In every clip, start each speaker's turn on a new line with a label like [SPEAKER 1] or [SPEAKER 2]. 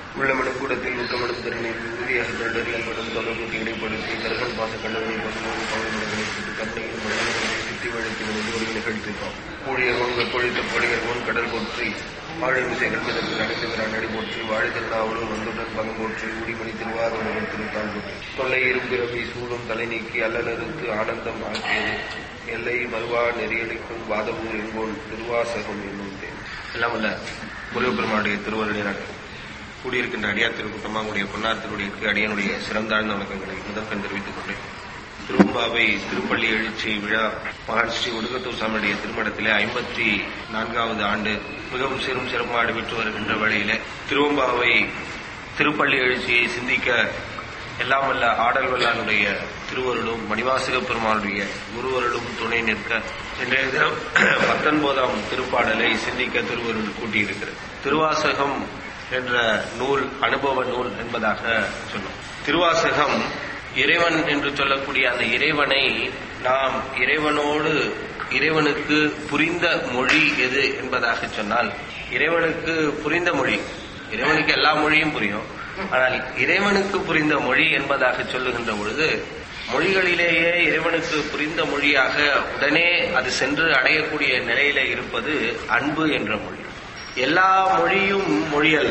[SPEAKER 1] உள்ளமனும் கூடத்தில் ஊக்கமனும் திறனில் உறுதியாக திரண்டறியல்படும் தொடர்புக்கு இடைப்படுத்தி கருகன் பாச கண்டவனை பசுமோடு பவன்களை சுட்டு கருணையில் மனிதர்களை சித்தி வழக்கி ஒரு நிகழ்த்திப்பான் ஊழியர் ஒன் வெப்பொழித்த பொழியர் ஒன் கடல் போற்றி ஆழிமிசை கல்விதற்கு அடைந்துகிறான் அடி போற்றி வாழை திருநாவலும் வந்துடன் பங்கு போற்றி ஊடிமணி திருவாரூர் திருத்தாள் போற்றி தொல்லை இரும்பிறவி சூழும் தலை நீக்கி அல்லலறுத்து ஆனந்தம் ஆக்கியது எல்லை மறுவா நெறியடிக்கும் வாதவூர் எங்கோல் திருவாசகம் என்னும் தேன் எல்லாம் அல்ல முருகப்பெருமானுடைய திருவருளினால் கூடியிருக்கின்ற அடியார் திருக்கூட்டமாக உடைய பொன்னார் திருவடிக்கு அடியனுடைய சிறந்தாழ்ந்த வணக்கங்களை முதற்கண் தெரிவித்துக் கொண்டேன் திருவம்பாவை திருப்பள்ளி எழுச்சி விழா மகான் ஸ்ரீ ஒடுக்கத்தூர் சாமியுடைய திருமணத்திலே ஐம்பத்தி நான்காவது ஆண்டு மிகவும் சிறும் சிறப்பாக நடைபெற்று வருகின்ற வேளையிலே திருவம்பாவை திருப்பள்ளி எழுச்சியை சிந்திக்க எல்லாம் வல்ல ஆடல் வல்லானுடைய திருவருளும் மணிவாசக பெருமானுடைய குருவருளும் துணை நிற்க இன்றைய தினம் பத்தொன்பதாம் திருப்பாடலை சிந்திக்க திருவருள் கூட்டியிருக்கிறது திருவாசகம் என்ற நூல் அனுபவ நூல் என்பதாக சொன்னோம் திருவாசகம் இறைவன் என்று சொல்லக்கூடிய அந்த இறைவனை நாம் இறைவனோடு இறைவனுக்கு புரிந்த மொழி எது என்பதாக சொன்னால் இறைவனுக்கு புரிந்த மொழி இறைவனுக்கு எல்லா மொழியும் புரியும் ஆனால் இறைவனுக்கு புரிந்த மொழி என்பதாக சொல்லுகின்ற பொழுது மொழிகளிலேயே இறைவனுக்கு புரிந்த மொழியாக உடனே அது சென்று அடையக்கூடிய நிலையில இருப்பது அன்பு என்ற மொழி எல்லா மொழியும் மொழி அல்ல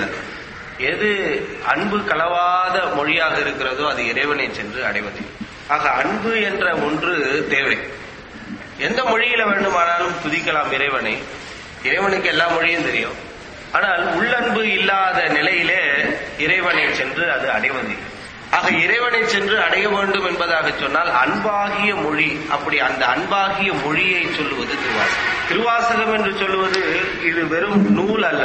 [SPEAKER 1] எது அன்பு கலவாத மொழியாக இருக்கிறதோ அது இறைவனை சென்று அடைவது ஆக அன்பு என்ற ஒன்று தேவை எந்த மொழியில வேண்டுமானாலும் துதிக்கலாம் இறைவனை இறைவனுக்கு எல்லா மொழியும் தெரியும் ஆனால் உள்ளன்பு இல்லாத நிலையிலே இறைவனை சென்று அது அடைவது ஆக இறைவனை சென்று அடைய வேண்டும் என்பதாக சொன்னால் அன்பாகிய மொழி அப்படி அந்த அன்பாகிய மொழியை சொல்லுவது திருவாசகம் திருவாசகம் என்று சொல்லுவது இது வெறும் நூல் அல்ல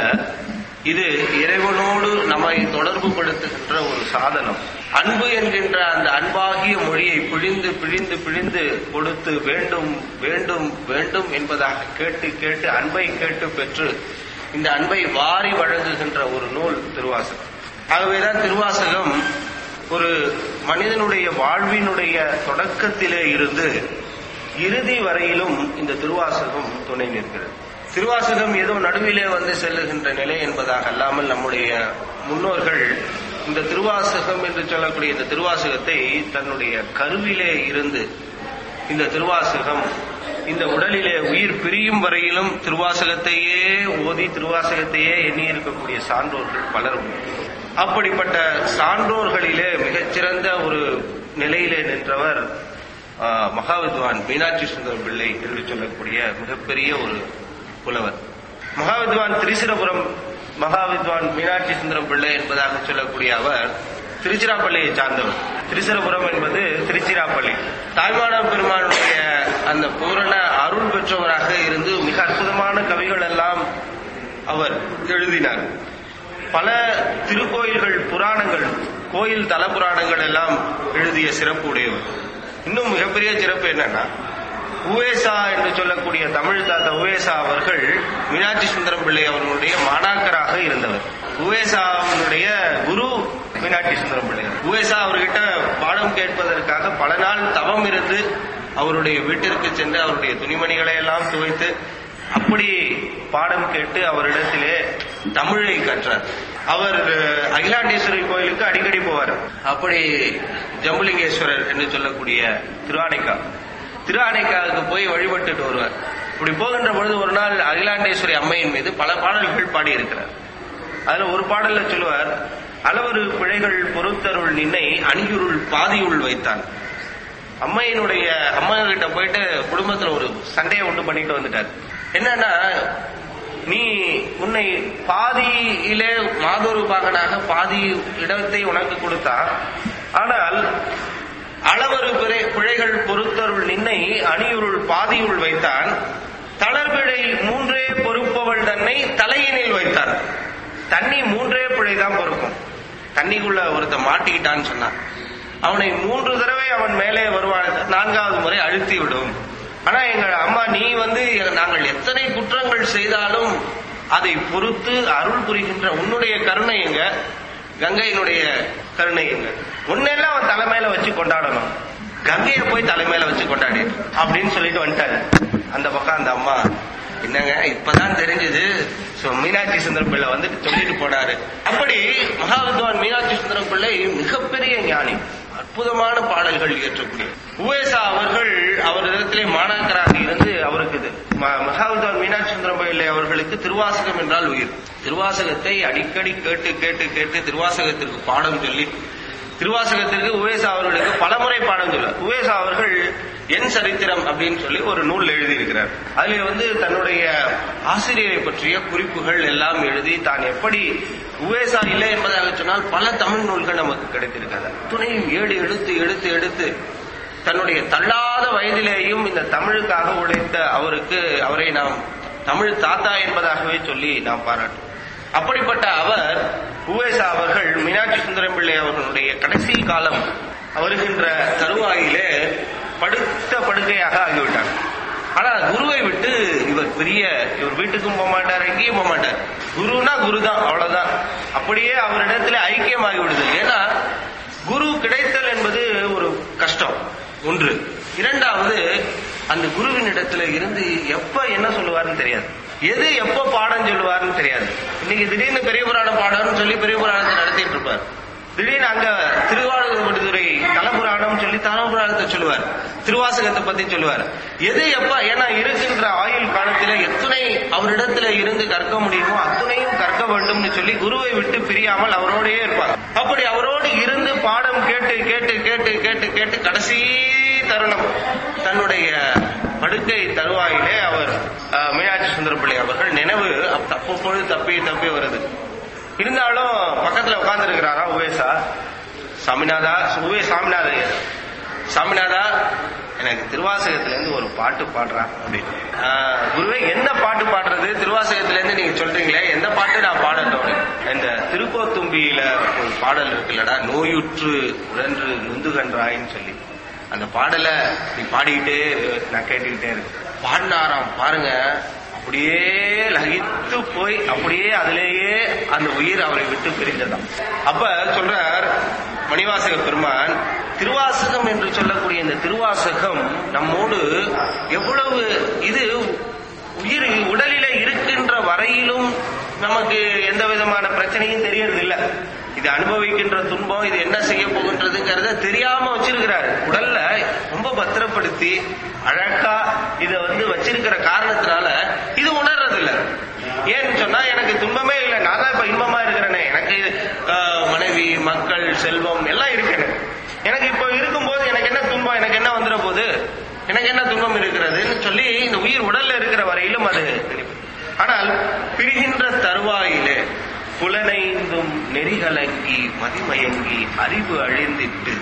[SPEAKER 1] இது இறைவனோடு நம்மை தொடர்பு படுத்துகின்ற ஒரு சாதனம் அன்பு என்கின்ற அந்த அன்பாகிய மொழியை பிழிந்து பிழிந்து பிழிந்து கொடுத்து வேண்டும் வேண்டும் வேண்டும் என்பதாக கேட்டு கேட்டு அன்பை கேட்டு பெற்று இந்த அன்பை வாரி வழங்குகின்ற ஒரு நூல் திருவாசகம் ஆகவேதான் திருவாசகம் ஒரு மனிதனுடைய வாழ்வினுடைய தொடக்கத்திலே இருந்து இறுதி வரையிலும் இந்த திருவாசகம் துணை நிற்கிறது திருவாசகம் ஏதோ நடுவிலே வந்து செல்லுகின்ற நிலை என்பதாக அல்லாமல் நம்முடைய முன்னோர்கள் இந்த திருவாசகம் என்று சொல்லக்கூடிய இந்த திருவாசகத்தை தன்னுடைய கருவிலே இருந்து இந்த திருவாசகம் இந்த உடலிலே உயிர் பிரியும் வரையிலும் திருவாசகத்தையே ஓதி திருவாசகத்தையே எண்ணி இருக்கக்கூடிய சான்றோர்கள் பலர் அப்படிப்பட்ட சான்றோர்களிலே மிகச்சிறந்த ஒரு நிலையிலே நின்றவர் மகாவித்வான் மீனாட்சி சுந்தரம் பிள்ளை என்று சொல்லக்கூடிய மிகப்பெரிய ஒரு புலவர் மகாவித்வான் திரிசிரபுரம் மகாவித்வான் மீனாட்சி சுந்தரம் பிள்ளை என்பதாக சொல்லக்கூடிய அவர் திருச்சிராப்பள்ளியை சார்ந்தவர் திரிசிரபுரம் என்பது திருச்சிராப்பள்ளி தாய்மான பெருமானுடைய அந்த பூரண அருள் பெற்றவராக இருந்து மிக அற்புதமான கவிகள் எல்லாம் அவர் எழுதினார் பல திருக்கோயில்கள் புராணங்கள் கோயில் தல புராணங்கள் எல்லாம் எழுதிய சிறப்பு உடையவர் இன்னும் மிகப்பெரிய சிறப்பு என்னன்னா உவேசா என்று சொல்லக்கூடிய தமிழ் தாத்தா உவேசா அவர்கள் மீனாட்சி சுந்தரம் பிள்ளை அவர்களுடைய மாணாக்கராக இருந்தவர் உவேசாவினுடைய குரு மீனாட்சி சுந்தரம் பிள்ளை உவேசா அவர்கிட்ட பாடம் கேட்பதற்காக பல நாள் தவம் இருந்து அவருடைய வீட்டிற்கு சென்று அவருடைய துணிமணிகளை எல்லாம் துவைத்து அப்படி பாடம் கேட்டு அவரிடத்திலே தமிழை கற்றார் அவர் அகிலாண்டேஸ்வரி கோயிலுக்கு அடிக்கடி போவார் அப்படி ஜம்புலிங்கேஸ்வரர் என்று சொல்லக்கூடிய திருவானைக்கா திருஆனைக்காவுக்கு போய் வழிபட்டுட்டு வருவார் இப்படி போகின்ற பொழுது ஒரு நாள் அகிலாண்டேஸ்வரி அம்மையின் மீது பல பாடல்கள் பாடியிருக்கிறார் அதுல ஒரு பாடல்ல சொல்லுவார் அளவரு பிழைகள் பொறுத்தருள் நின்னை அணியுருள் பாதியுள் வைத்தான் அம்மையினுடைய அம்மா கிட்ட போயிட்டு குடும்பத்துல ஒரு சண்டையை உண்டு பண்ணிட்டு வந்துட்டார் என்னன்னா நீ உன்னை பாதியிலே மாதொரு பாகனாக பாதி இடத்தை உனக்கு கொடுத்தா ஆனால் அளவரு பிழைகள் பொறுத்தருள் நின்னை அணியுருள் பாதியுள் வைத்தான் தளர்பிழை மூன்றே பொறுப்பவள் தன்னை தலையினில் வைத்தார் தண்ணி மூன்றே பிழை தான் பொறுக்கும் தண்ணிக்குள்ள ஒருத்த மாட்டிக்கிட்டான்னு சொன்னான் அவனை மூன்று தடவை அவன் மேலே வருவான் நான்காவது முறை அழுத்தி விடும் ஆனா எங்க அம்மா நீ வந்து நாங்கள் எத்தனை குற்றங்கள் செய்தாலும் அதை பொறுத்து அருள் புரிகின்ற உன்னுடைய கருணை எங்க கங்கையினுடைய கருணை எங்க உன்னெல்லாம் அவன் தலைமையில வச்சு கொண்டாடணும் கங்கையை போய் தலைமையில வச்சு கொண்டாடி அப்படின்னு சொல்லிட்டு வந்துட்டாரு அந்த பக்கம் அந்த அம்மா என்னங்க இப்பதான் தெரிஞ்சது சோ மீனாட்சி சுந்தரம் பிள்ளை வந்துட்டு சொல்லிட்டு போனாரு அப்படி மகாவித்வான் மீனாட்சி சுந்தரம் பிள்ளை மிகப்பெரிய ஞானி அற்புதமான பாடல்கள் இயற்றக்கூடிய உவேசா அவர்கள் அவரிடத்திலே மாணாக்கராக இருந்து அவருக்கு இது ம- மகாவித்வான் மீனாட்சி சுந்தரம் பிள்ளை அவர்களுக்கு திருவாசகம் என்றால் உயிர் திருவாசகத்தை அடிக்கடி கேட்டு கேட்டு கேட்டு திருவாசகத்திற்கு பாடம் சொல்லி திருவாசகத்திற்கு உவேசா அவர்களுக்கு பலமுறை பாடம் சொல்லுவார் உவேசா அவர்கள் என் சரித்திரம் அப்படின்னு சொல்லி ஒரு நூல் எழுதியிருக்கிறார் அதில் வந்து தன்னுடைய ஆசிரியரை பற்றிய குறிப்புகள் எல்லாம் எழுதி தான் எப்படி உவேசா இல்லை என்பதாக சொன்னால் பல தமிழ் நூல்கள் நமக்கு கிடைத்திருக்கிறது துணையும் ஏடு எடுத்து எடுத்து எடுத்து தன்னுடைய தள்ளாத வயதிலேயும் இந்த தமிழுக்காக உழைத்த அவருக்கு அவரை நாம் தமிழ் தாத்தா என்பதாகவே சொல்லி நாம் பாராட்டுவோம் அப்படிப்பட்ட அவர் உவேசா அவர்கள் மீனாட்சி சுந்தரம் பிள்ளை அவர்களுடைய கடைசி காலம் வருகின்ற தருவாயிலே படுத்த படுக்கையாக ஆகிவிட்டார் ஆனா குருவை விட்டு இவர் பெரிய இவர் வீட்டுக்கும் போக மாட்டார் எங்கேயும் போக மாட்டார் குருனா குரு தான் அவ்வளவுதான் அப்படியே அவரிடத்துல ஐக்கியமாகி விடுது ஏன்னா குரு கிடைத்தல் என்பது ஒரு கஷ்டம் ஒன்று இரண்டாவது அந்த குருவின் இடத்துல இருந்து எப்ப என்ன சொல்லுவாருன்னு தெரியாது எது எப்ப பாடம் சொல்லுவாருன்னு தெரியாது இன்னைக்கு திடீர்னு பெரிய புராணம் பாடம்னு சொல்லி பெரிய புராணத்தை நடத்திட்டு இருப்பார் திடீர்னு அங்க திருவாரூர்துறை தலபுராணம் சொல்லி தலபுராணத்தை சொல்லுவார் திருவாசகத்தை பத்தி சொல்லுவார் எது எப்ப ஏன்னா இருக்கின்ற ஆயுள் காலத்துல எத்தனை அவரிடத்துல இருந்து கற்க முடியுமோ அத்தனையும் கற்க வேண்டும்னு சொல்லி குருவை விட்டு பிரியாமல் அவரோடயே இருப்பார் அப்படி அவரோடு இருந்து பாடம் கேட்டு கேட்டு கேட்டு கேட்டு கேட்டு கடைசி தருணம் தன்னுடைய படுக்கை தருவாயிலே அவர் அஹ், மீனாட்சி சுந்தரப்பிள்ளை அவர்கள் நினைவு தப்பப்பொழுது தப்பி தப்பி வருது இருந்தாலும் பக்கத்துல உட்கார்ந்து இருக்கிறாரா உவேசா சாமிநாதா உவே சாமிநாத சாமிநாதா எனக்கு திருவாசகத்துல இருந்து ஒரு பாட்டு பாடுறா அப்படின்னு ஆஹ், குருவே என்ன பாட்டு பாடுறது திருவாசகத்துல இருந்து நீங்க சொல்றீங்களே எந்த பாட்டு நான் பாடட்டும் அப்படின்னு. இந்த திருக்கோத்தும்பியில ஒரு பாடல் இருக்குல்லடா நோயுற்று உழன்று நுந்துகன்றாயின்னு சொல்லி அந்த பாடலை நீ பாடிக்கிட்டே இரு, நான் கேட்டுக்கிட்டே இருக்கேன் பாடினாராம் பாருங்க அப்படியே லகித்து போய் அப்படியே அதிலேயே அந்த உயிர் அவரை விட்டு பிரிந்ததாம் அப்ப சொல்றார் மணிவாசக பெருமான் திருவாசகம் என்று சொல்லக்கூடிய இந்த திருவாசகம் நம்மோடு எவ்வளவு இது உயிர் உடலில இருக்கின்ற வரையிலும் நமக்கு எந்த விதமான பிரச்சனையும் தெரியறதில்ல இது அனுபவிக்கின்ற துன்பம் இது என்ன செய்ய போகின்றதுங்கிறத தெரியாம வச்சிருக்கிறாரு உடல்ல ரொம்ப பத்திரப்படுத்தி அழகா இத வந்து வச்சிருக்கிற காரணத்தினால இது உணர்றது இல்ல ஏன்னு சொன்னா எனக்கு துன்பமே இல்லை நான் தான் இப்ப இன்பமா இருக்கிறேனே எனக்கு ஆஹ், மனைவி மக்கள் செல்வம் எல்லாம் இருக்கிறேன் எனக்கு இப்போ இருக்கும்போது எனக்கு என்ன துன்பம் எனக்கு என்ன வந்துட போகுது எனக்கு என்ன துன்பம் இருக்கிறதுன்னு சொல்லி இந்த உயிர் உடல்ல இருக்கிற வரையிலும் அது நினைப்பு. ஆனால் பிரிகின்ற தருவாயிலே புலனைந்தும் நெறிகலங்கி மதிமயங்கி அறிவு அழிந்திட்டு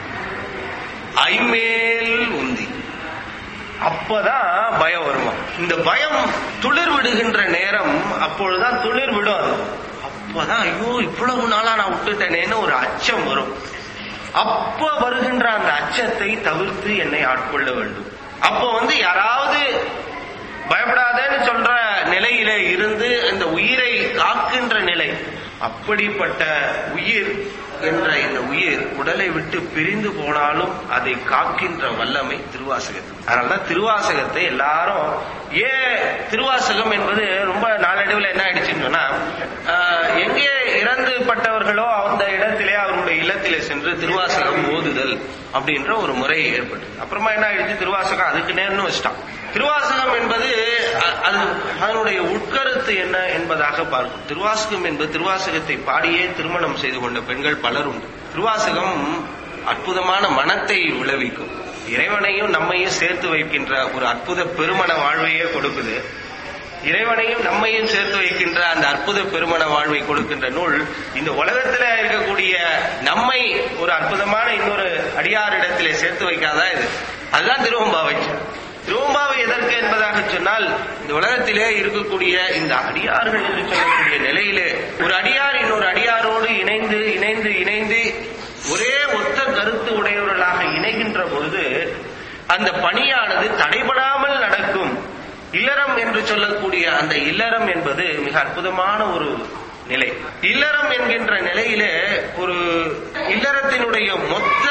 [SPEAKER 1] ஐமேல் உந்தி அப்பதான் பயம் வருமா இந்த பயம் துளிர் விடுகின்ற நேரம் அப்பொழுதுதான் துளிர் விடும் அது அப்பதான் ஐயோ இவ்வளவு நாளா நான் விட்டுட்டேனேன்னு ஒரு அச்சம் வரும் அப்ப வருகின்ற அந்த அச்சத்தை தவிர்த்து என்னை ஆட்கொள்ள வேண்டும் அப்ப வந்து யாராவது பயப்படாதேன்னு சொல்ற நிலையில இருந்து இந்த உயிரை காக்கின்ற நிலை அப்படிப்பட்ட உயிர் என்ற இந்த உயிர் உடலை விட்டு பிரிந்து போனாலும் அதை காக்கின்ற வல்லமை திருவாசகத்துக்கு அதனாலதான் திருவாசகத்தை எல்லாரும் ஏன் திருவாசகம் என்பது ரொம்ப நாளடைவில் என்ன ஆயிடுச்சுன்னு சொன்னா ஆஹ், எங்கே இறந்து பட்டவர்களோ அந்த இடத்திலே அவருடைய இல்லத்திலே சென்று திருவாசகம் ஓதுதல் அப்படின்ற ஒரு முறை ஏற்பட்டது அப்புறமா என்ன ஆயிடுச்சு திருவாசகம் அதுக்கு நேர்னு வச்சிட்டான் திருவாசகம் என்பது அ- அது அதனுடைய உட்கருத்து என்ன என்பதாக பார்க்கும் திருவாசகம் என்பது திருவாசகத்தை பாடியே திருமணம் செய்து கொண்ட பெண்கள் பலர் உண்டு திருவாசகம் அற்புதமான மனத்தை விளைவிக்கும் இறைவனையும் நம்மையும் சேர்த்து வைக்கின்ற ஒரு அற்புத பெருமண வாழ்வையே கொடுக்குது இறைவனையும் நம்மையும் சேர்த்து வைக்கின்ற அந்த அற்புத பெருமண வாழ்வை கொடுக்கின்ற நூல் இந்த உலகத்துல இருக்கக்கூடிய நம்மை ஒரு அற்புதமான இன்னொரு அடியாரிடத்திலே சேர்த்து வைக்காதா இது அதுதான் திருவம்பாவை திருவம்பாவை எதற்கு என்பதாக சொன்னால் இந்த உலகத்திலே இருக்கக்கூடிய இந்த அடியார்கள் என்று சொல்லக்கூடிய நிலையிலே ஒரு அடியார் இன்னொரு அடியாரோடு இணைந்து இணைந்து இணைந்து ஒரே ஒத்த கருத்து உடையவர்களாக இணைகின்ற பொழுது அந்த பணியானது தடைபடாமல் நடக்கும் இல்லறம் என்று சொல்லக்கூடிய அந்த இல்லறம் என்பது மிக அற்புதமான ஒரு நிலை இல்லறம் என்கின்ற நிலையிலே ஒரு இல்லறத்தினுடைய மொத்த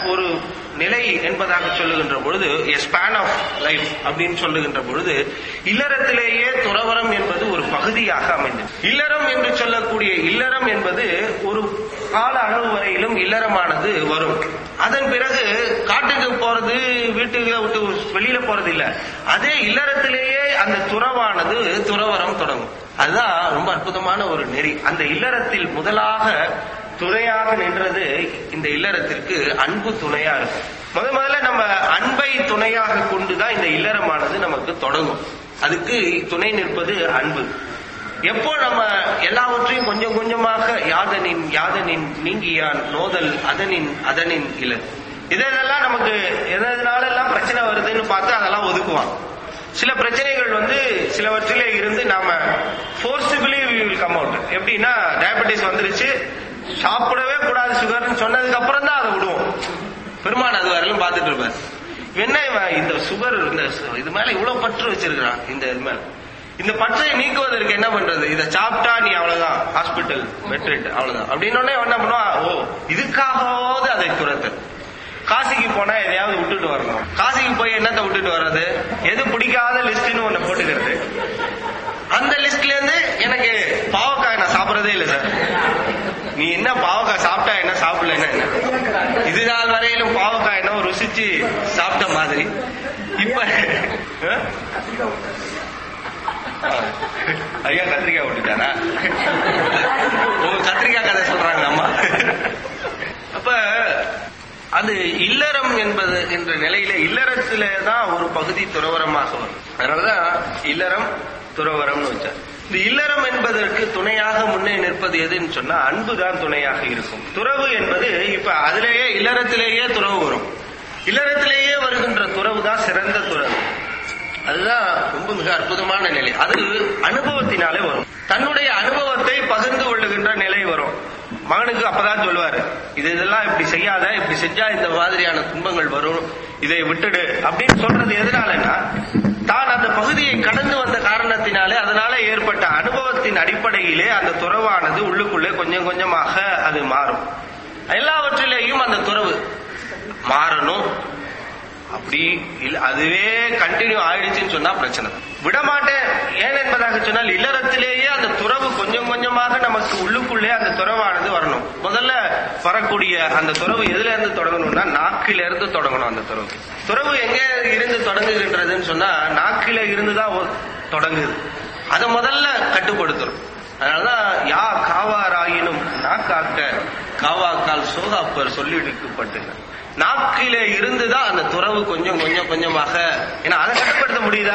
[SPEAKER 2] ஒரு நிலை என்பதாக சொல்லுகின்ற பொழுது ஸ்பேன் ஆஃப் லைஃப் அப்படின்னு சொல்லுகின்ற பொழுது இல்லறத்திலேயே துறவரம் என்பது ஒரு பகுதியாக அமைந்தது இல்லறம் என்று சொல்லக்கூடிய இல்லறம் என்பது ஒரு கால அளவு வரையிலும் இல்லறமானது வரும் அதன் பிறகு காட்டுக்கு போறது வீட்டுக்கு விட்டு வெளியில போறது இல்ல அதே இல்லறத்திலேயே அந்த துறவானது துறவரம் தொடங்கும் அதுதான் ரொம்ப அற்புதமான ஒரு நெறி அந்த இல்லறத்தில் முதலாக துணையாக நின்றது இந்த இல்லறத்திற்கு அன்பு துணையா இருக்கும் முத முதல்ல நம்ம அன்பை துணையாக கொண்டுதான் இந்த இல்லறமானது நமக்கு தொடங்கும் அதுக்கு துணை நிற்பது அன்பு எப்போ நம்ம எல்லாவற்றையும் கொஞ்சம் கொஞ்சமாக யாதனின் யாதனின் நீங்கியான் நோதல் அதனின் அதனின் இலன் இதெல்லாம் நமக்கு எதனால எல்லாம் பிரச்சனை வருதுன்னு பார்த்து அதெல்லாம் ஒதுக்குவான் சில பிரச்சனைகள் வந்து சிலவற்றிலே இருந்து நாம ஃபோர்சிபிளி வில் கம் அவுட் எப்படின்னா டயபெட்டிஸ் வந்துருச்சு சாப்பிடவே கூடாது சுகர்னு சொன்னதுக்கு அப்புறம் தான் அதை விடுவோம் பெருமான் அது வரையிலும் பார்த்துட்டு இருப்பார் என்ன இவன் இந்த சுகர் இந்த சு- இது மேல இவ்வளவு பற்று வச்சிருக்கிறான் இந்த இது மேல இந்த பற்றை நீக்குவதற்கு என்ன பண்றது இதை சாப்பிட்டா நீ அவ்வளவுதான் ஹாஸ்பிட்டல் பெட்ரெட் அவ்வளவுதான் அப்படின்னு உடனே அவன் என்ன பண்ணுவான் ஓ இதுக்காகவாவது அதை துரத்து காசிக்கு போனா எதையாவது விட்டுட்டு வரணும் காசிக்கு போய் என்னத்தை விட்டுட்டு வர்றது எது பிடிக்காத லிஸ்ட்னு ஒண்ணு போட்டுக்கிறது அந்த லிஸ்ட்ல இருந்து எனக்கு பாவக்காய் நான் சாப்பிடறதே இல்லை சார் நீ என்ன பாவக்காய் சாப்பிட்டா என்ன சாப்பிடலன்னா என்ன இது நாள் வரையிலும் பாவக்காய் என்ன ருசிச்சு சாப்பிட்ட மாதிரி இப்ப அஹ்? ஆ. ஐயா கத்திரிக்காய் விட்டுட்டாரா ஓ கத்திரிக்காய் கதை சொல்றாங்க அம்மா அப்ப அது இல்லறம் என்பது என்ற நிலையில இல்லறத்திலே தான் ஒரு பகுதி துறவரமாக வரும் அதனாலதான் இல்லறம் துறவரம்னு வச்சார் இந்த இல்லறம் என்பதற்கு துணையாக முன்னே நிற்பது எதுன்னு சொன்னா அன்பு தான் துணையாக இருக்கும் துறவு என்பது இப்ப அதிலேயே இல்லறத்திலேயே துறவு வரும் இல்லறத்திலேயே வருகின்ற துறவு தான் சிறந்த துறவு அதுதான் ரொம்ப மிக அற்புதமான நிலை அது அனுபவத்தினாலே வரும் தன்னுடைய அனுபவத்தை பகிர்ந்து கொள்ளுகின்ற நிலை வரும் மகனுக்கு அப்பதான் சொல்லுவாரு இது இதெல்லாம் இப்படி செய்யாத இப்படி செஞ்சா இந்த மாதிரியான துன்பங்கள் வரும் இதை விட்டுடு அப்படின்னு சொல்றது எதனாலன்னா தான் அந்த பகுதியை கடந்து வந்த காரணத்தினாலே அதனால ஏற்பட்ட அனுபவத்தின் அடிப்படையிலே அந்த துறவானது உள்ளுக்குள்ளே கொஞ்சம் கொஞ்சமாக அது மாறும் எல்லாவற்றிலேயும் அந்த துறவு மாறணும் அப்படி இல்ல அதுவே கண்டினியூ ஆயிடுச்சுன்னு சொன்னா பிரச்சனை தான். விட மாட்டேன் ஏன் என்பதாக சொன்னால் இல்லறத்திலேயே அந்த துறவு கொஞ்சம் கொஞ்சமாக நமக்கு உள்ளுக்குள்ளே அந்த துறவானது வரணும் முதல்ல வரக்கூடிய அந்த துறவு எதுல இருந்து தொடங்கணும்னா நாக்கில இருந்து தொடங்கணும் அந்த துறவு துறவு எங்க இருந்து தொடங்குகின்றதுன்னு சொன்னா நாக்கில இருந்து தான் ஒ- தொடங்குது அதை முதல்ல கட்டுப்படுத்தணும் அதனாலதான் யா காவாராயினும் நாக்காக்க காவாக்கால் சோகாப்பர் சொல்லிடுக்கப்பட்டுங்க நாக்கிலே இருந்துதான் அந்த துறவு கொஞ்சம் கொஞ்சம் கொஞ்சமாக ஏன்னா அதை கட்டுப்படுத்த முடியுதா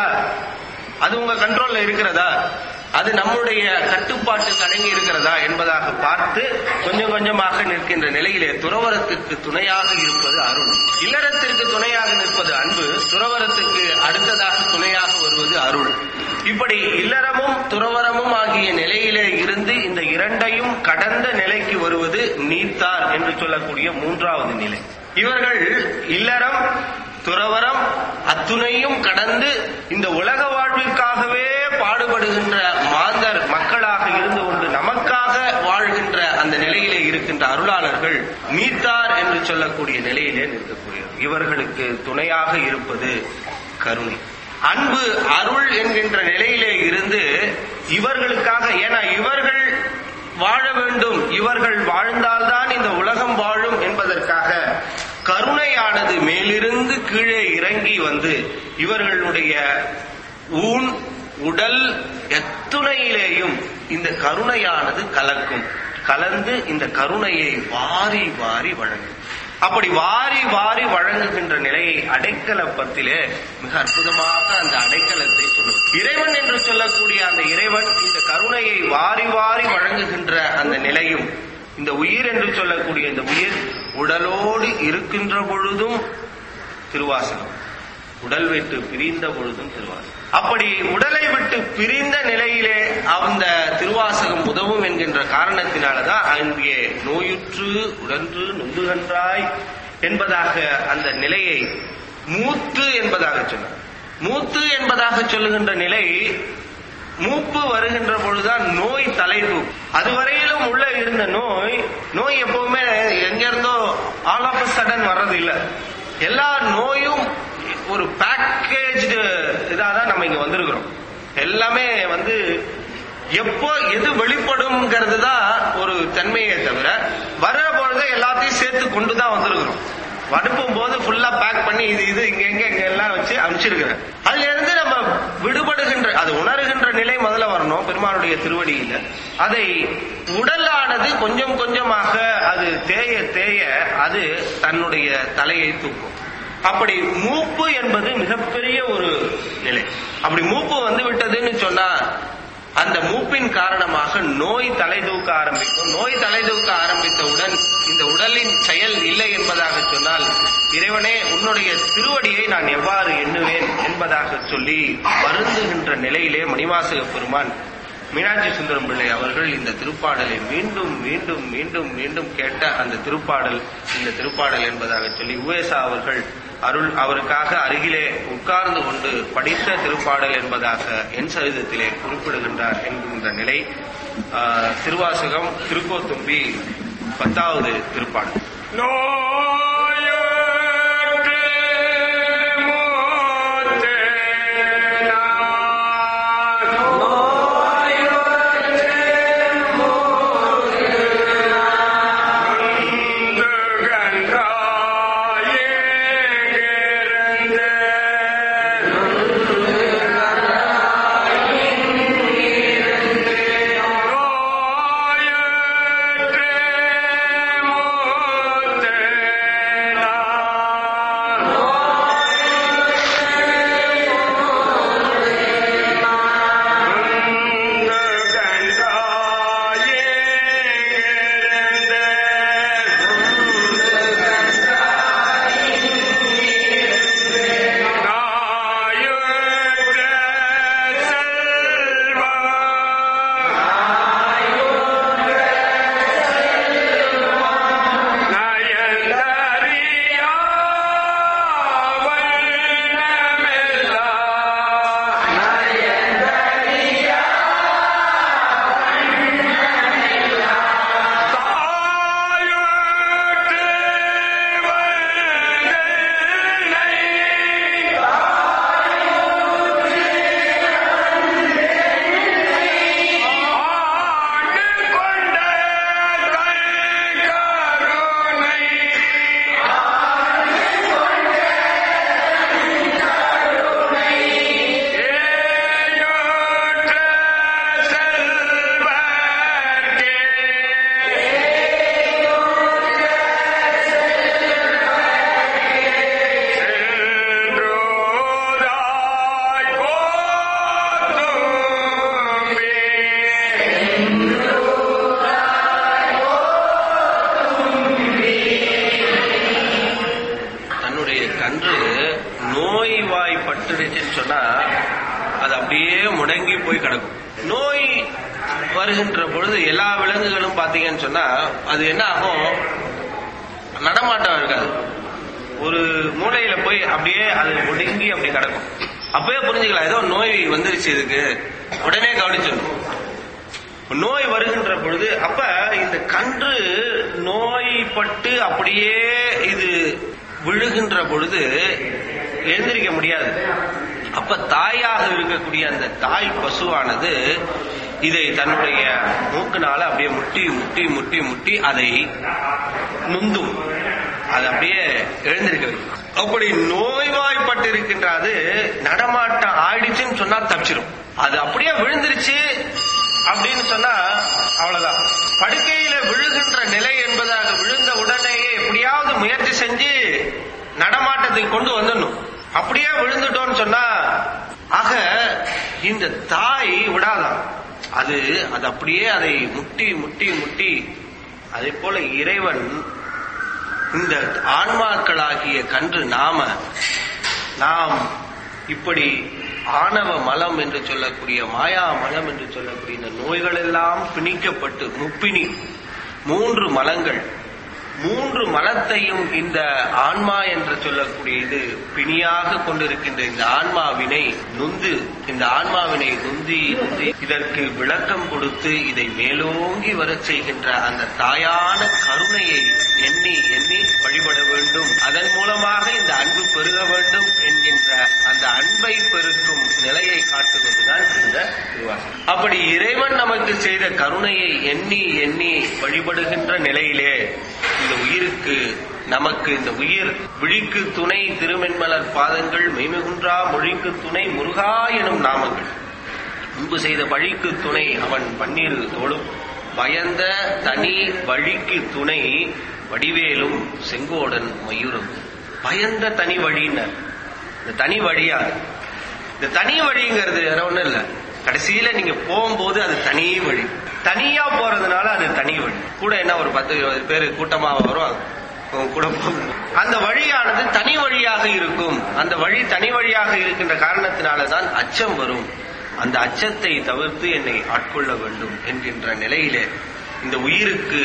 [SPEAKER 2] அது உங்க கண்ட்ரோல்ல இருக்கிறதா அது நம்முடைய கட்டுப்பாட்டுக்கு அடங்கி இருக்கிறதா என்பதாக பார்த்து கொஞ்சம் கொஞ்சமாக நிற்கின்ற நிலையிலே துறவரத்துக்கு துணையாக இருப்பது அருள் இல்லறத்திற்கு துணையாக நிற்பது அன்பு துறவரத்துக்கு அடுத்ததாக துணையாக வருவது அருள் இப்படி இல்லறமும் துறவரமும் ஆகிய நிலையிலே இருந்து இந்த இரண்டையும் கடந்த நிலைக்கு வருவது நீத்தார் என்று சொல்லக்கூடிய மூன்றாவது நிலை இவர்கள் இல்லறம் துறவரம் அத்துணையும் கடந்து இந்த உலக வாழ்விற்காகவே பாடுபடுகின்ற மாந்தர் மக்களாக இருந்து கொண்டு நமக்காக வாழ்கின்ற அந்த நிலையிலே இருக்கின்ற அருளாளர்கள் நீத்தார் என்று சொல்லக்கூடிய நிலையிலே நிற்கக்கூடியவர் இவர்களுக்கு துணையாக இருப்பது கருணை அன்பு அருள் என்கின்ற நிலையிலே இருந்து இவர்களுக்காக ஏன்னா இவர்கள் வாழ வேண்டும் இவர்கள் வாழ்ந்தால்தான் இந்த உலகம் வாழும் என்பதற்காக கருணையானது மேலிருந்து கீழே இறங்கி வந்து இவர்களுடைய ஊன் உடல் எத்துணையிலேயும் இந்த கருணையானது கலக்கும் கலந்து இந்த கருணையை வாரி வாரி வழங்கும் அப்படி வாரி வாரி வழங்குகின்ற நிலையை அடைக்கலப்பத்திலே மிக அற்புதமாக அந்த அடைக்கலத்தை சொல்லும் இறைவன் என்று சொல்லக்கூடிய அந்த இறைவன் இந்த கருணையை வாரி வாரி வழங்குகின்ற அந்த நிலையும் இந்த உயிர் என்று சொல்லக்கூடிய இந்த உயிர் உடலோடு இருக்கின்ற பொழுதும் திருவாசகம் உடல் விட்டு பிரிந்த பொழுதும் திருவாசகம் அப்படி உடலை விட்டு பிரிந்த நிலையிலே அந்த திருவாசகம் உதவும் என்கின்ற காரணத்தினாலதான் அங்கே நோயுற்று உடன்று நொந்துகன்றாய் என்பதாக அந்த நிலையை மூத்து என்பதாக சொன்னார் மூத்து என்பதாக சொல்லுகின்ற நிலை மூப்பு வருகின்ற பொழுதுதான் நோய் தலைப்பு அதுவரையிலும் உள்ள இருந்த நோய் நோய் எப்பவுமே எங்க இருந்தோ ஆல் ஆஃப் சடன் வர்றது இல்ல எல்லா நோயும் ஒரு பேக்கேஜ்டு இதாக தான் நம்ம இங்க வந்திருக்கிறோம் எல்லாமே வந்து எப்போ எது வெளிப்படும்ங்கிறது தான் ஒரு தன்மையே தவிர வர பொழுது எல்லாத்தையும் சேர்த்து கொண்டு தான் வந்திருக்கிறோம் அனுப்பும் போது ஃபுல்லா பேக் பண்ணி இது இது இங்க எங்க இங்க எல்லாம் வச்சு அனுப்பிச்சிருக்கிறேன் அதுல இருந்து நம்ம விடுபடுகின்ற அது உணர்கின்ற நிலை முதல்ல வரணும் பெருமானுடைய திருவடியில அதை உடலானது கொஞ்சம் கொஞ்சமாக அது தேய தேய அது தன்னுடைய தலையை தூக்கும் அப்படி மூப்பு என்பது மிகப்பெரிய ஒரு நிலை அப்படி மூப்பு வந்து விட்டதுன்னு சொன்னா அந்த மூப்பின் காரணமாக நோய் தலை தூக்க ஆரம்பிக்கும் நோய் தலை தூக்க ஆரம்பித்தவுடன் இந்த உடலின் செயல் இல்லை என்பதாக சொன்னால் இறைவனே உன்னுடைய திருவடியை நான் எவ்வாறு எண்ணுவேன் என்பதாக சொல்லி வருந்துகின்ற நிலையிலே மணிவாசக பெருமான் மீனாட்சி சுந்தரம் பிள்ளை அவர்கள் இந்த திருப்பாடலை மீண்டும் மீண்டும் மீண்டும் மீண்டும் கேட்ட அந்த திருப்பாடல் இந்த திருப்பாடல் என்பதாக சொல்லி உவேசா அவர்கள் அருள் அவருக்காக அருகிலே உட்கார்ந்து கொண்டு படித்த திருப்பாடல் என்பதாக என் சரிதத்திலே குறிப்பிடுகின்றார் என்கின்ற நிலை ஆஹ், திருவாசகம் திருக்கோத்தும்பி பத்தாவது திருப்பாடல்
[SPEAKER 3] நோயுற்று மூத்தேனார். நொந்து கண்டாயே கிடந்தே. நோயுற்று மூத்தேனார். நொந்து கண்டாயே கிடந்தே. நாயுற்ற செல்வா நயந்தறியா வண்ணமெல்லாம் தாயுற்று வந்தனை ஆண்டு கொண்ட கல் கருணை ஏயோற்ற செல்வர்க்கே சென்றோதாய் கோத்தும்பே
[SPEAKER 2] தன்னுடைய கன்று நோய்வாய்ப்பட்டுடுச்சுன்னு சொன்னா அது அப்படியே முடங்கி போய் கிடக்கும் நோய் வருகின்ற பொழுது எல்லா விலங்குகளும் பாத்தீங்கன்னு சொன்னா அது என்ன ஆகும் நடமாட்டம் இருக்காது ஒரு மூலையில போய் அப்படியே அது ஒடுங்கி அப்படி கிடக்கும் அப்பவே புரிஞ்சுக்கலாம் ஏதோ நோய் வந்துருச்சு இதுக்கு உடனே கவனிச்சிடணும் நோய் வருகின்ற பொழுது அப்ப இந்த கன்று நோய்பட்டு அப்படியே இது விழுகின்ற பொழுது எழுந்திருக்க முடியாது அப்ப தாயாக இருக்கக்கூடிய அந்த தாய் பசுவானது இதை தன்னுடைய மூக்குனால அப்படியே முட்டி முட்டி முட்டி முட்டி அதை நுந்தும் அது அப்படியே எழுந்திருக்க வைக்கும் அப்படி நோய்வாய்ப்பட்டு இருக்கின்ற அது நடமாட்டம் ஆயிடுச்சுன்னு சொன்னா தப்பிச்சிடும் அது அப்படியே விழுந்துருச்சு அப்படின்னு சொன்னா அவ்வளவுதான் படுக்கையில விழுகின்ற நிலை என்பதாக விழுந்த உடனேயே எப்படியாவது முயற்சி செஞ்சு நடமாட்டத்துக்கு கொண்டு வந்துடணும் அப்படியே விழுந்துட்டோம்னு சொன்னா ஆக இந்த தாய் விடாதான் அது அது அப்படியே அதை முட்டி முட்டி முட்டி அதே போல இறைவன் இந்த ஆன்மாக்களாகிய கன்று நாம நாம் இப்படி ஆணவ மலம் என்று சொல்லக்கூடிய மாயா மலம் என்று சொல்லக்கூடிய இந்த நோய்கள் எல்லாம் பிணிக்கப்பட்டு முப்பினி மூன்று மலங்கள் மூன்று மலத்தையும் இந்த ஆன்மா என்று சொல்லக்கூடிய இது பிணியாக கொண்டிருக்கின்ற இந்த ஆன்மாவினை நுந்து இந்த ஆன்மாவினை நுந்தி நுந்தி இதற்கு விளக்கம் கொடுத்து இதை மேலோங்கி வரச் செய்கின்ற அந்த தாயான கருணையை எண்ணி எண்ணி வழிபட அதன் மூலமாக இந்த அன்பு பெருக வேண்டும் என்கின்ற அந்த அன்பை பெருக்கும் நிலையை காட்டுவதுதான் இந்த திருவாசகம் அப்படி இறைவன் நமக்கு செய்த கருணையை எண்ணி எண்ணி வழிபடுகின்ற நிலையிலே இந்த உயிருக்கு நமக்கு இந்த உயிர் விழிக்கு துணை திருமென்மலர் பாதங்கள் மெய்மிகுன்றா மொழிக்கு துணை முருகா எனும் நாமங்கள் முன்பு செய்த வழிக்கு துணை அவன் பன்னீர் தோடும் பயந்த தனி வழிக்கு துணை வடிவேலும் செங்கோடன் மயூரம் பயந்த தனி வழின்னர் இந்த தனி வழியா இந்த தனி வழிங்கிறது வேற ஒண்ணும் இல்ல கடைசியில நீங்க போகும்போது அது தனி வழி தனியா போறதுனால அது தனி வழி கூட என்ன ஒரு பத்து இருபது பேர் கூட்டமா வரும் உங்க கூட போகும். அந்த வழியானது தனி வழியாக இருக்கும் அந்த வழி தனி வழியாக இருக்கின்ற காரணத்தினாலதான் அச்சம் வரும் அந்த அச்சத்தை தவிர்த்து என்னை ஆட்கொள்ள வேண்டும் என்கின்ற நிலையிலே இந்த உயிருக்கு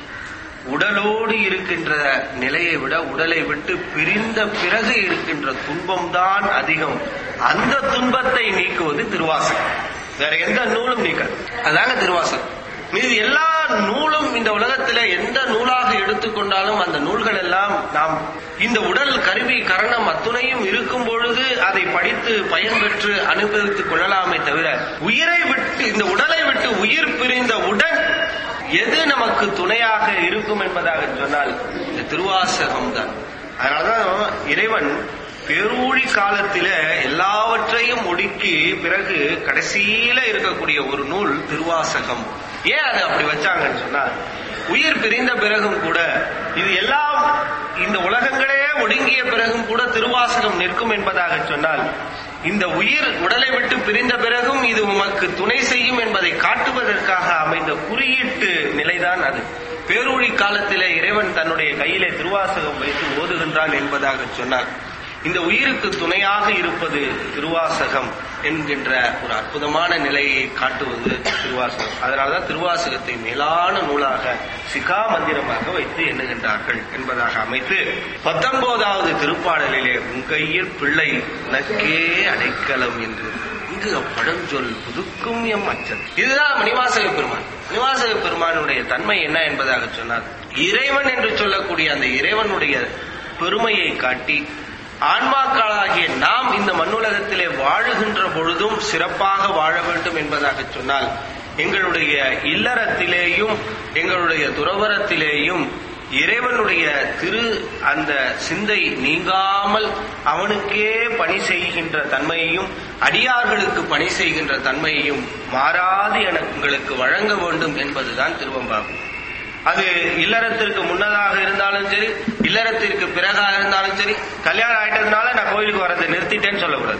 [SPEAKER 2] உடலோடு இருக்கின்ற நிலையை விட உடலை விட்டு பிரிந்த பிறகு இருக்கின்ற துன்பம்தான் அதிகம் அந்த துன்பத்தை நீக்குவது திருவாசகம் வேற எந்த நூலும் நீக்காது அதாங்க திருவாசகம் மீது எல்லா நூலும் இந்த உலகத்துல எந்த நூலாக எடுத்துக்கொண்டாலும் அந்த நூல்கள் எல்லாம் நாம் இந்த உடல் கருவி கரணம் அத்துணையும் இருக்கும் பொழுது அதை படித்து பயன்பெற்று அனுபவித்துக் கொள்ளலாமே தவிர உயிரை விட்டு இந்த உடலை விட்டு உயிர் பிரிந்த உடன் எது நமக்கு துணையாக இருக்கும் என்பதாக சொன்னால் இந்த திருவாசகம் தான் அதனாலதான் இறைவன் பேரூழி காலத்தில எல்லாவற்றையும் ஒடுக்கி பிறகு கடைசியில இருக்கக்கூடிய ஒரு நூல் திருவாசகம் ஏன் அதை அப்படி வச்சாங்கன்னு சொன்னா உயிர் பிரிந்த பிறகும் கூட இது எல்லாம் இந்த உலகங்களே ஒடுங்கிய பிறகும் கூட திருவாசகம் நிற்கும் என்பதாக சொன்னால் இந்த உயிர் உடலை விட்டு பிரிந்த பிறகும் இது உமக்கு துணை செய்யும் என்பதை காட்டுவதற்காக அமைந்த குறியீட்டு நிலைதான் அது பேரூழி காலத்திலே இறைவன் தன்னுடைய கையிலே திருவாசகம் வைத்து ஓதுகின்றான் என்பதாக சொன்னார் இந்த உயிருக்கு துணையாக இருப்பது திருவாசகம் என்கின்ற ஒரு அற்புதமான நிலையை காட்டுவது திருவாசகம் அதனால்தான் திருவாசகத்தை மேலான நூலாக சிகா மந்திரமாக வைத்து எண்ணுகின்றார்கள் என்பதாக அமைத்து பத்தொன்பதாவது திருப்பாடலிலே உங்கையில் பிள்ளை உனக்கே அடைக்கலம் என்று இங்கு பழஞ்சொல் புதுக்கும் எம் அச்சம் இதுதான் மணிவாசக பெருமான் மணிவாசக பெருமானுடைய தன்மை என்ன என்பதாக சொன்னார் இறைவன் என்று சொல்லக்கூடிய அந்த இறைவனுடைய பெருமையை காட்டி ஆன்மாக்களாகிய நாம் இந்த மண்ணுலகத்திலே வாழுகின்ற பொழுதும் சிறப்பாக வாழ வேண்டும் என்பதாக சொன்னால் எங்களுடைய இல்லறத்திலேயும் எங்களுடைய துறவரத்திலேயும் இறைவனுடைய திரு அந்த சிந்தை நீங்காமல் அவனுக்கே பணி செய்கின்ற தன்மையையும் அடியார்களுக்கு பணி செய்கின்ற தன்மையையும் மாறாது எங்களுக்கு வழங்க வேண்டும் என்பதுதான் திருவம்பாகும் அது இல்லறத்திற்கு முன்னதாக இருந்தாலும் சரி இல்லறத்திற்கு பிறகாக இருந்தாலும் சரி கல்யாணம் ஆயிட்டதுனால நான் கோயிலுக்கு வரதை நிறுத்திட்டேன்னு சொல்லக்கூடாது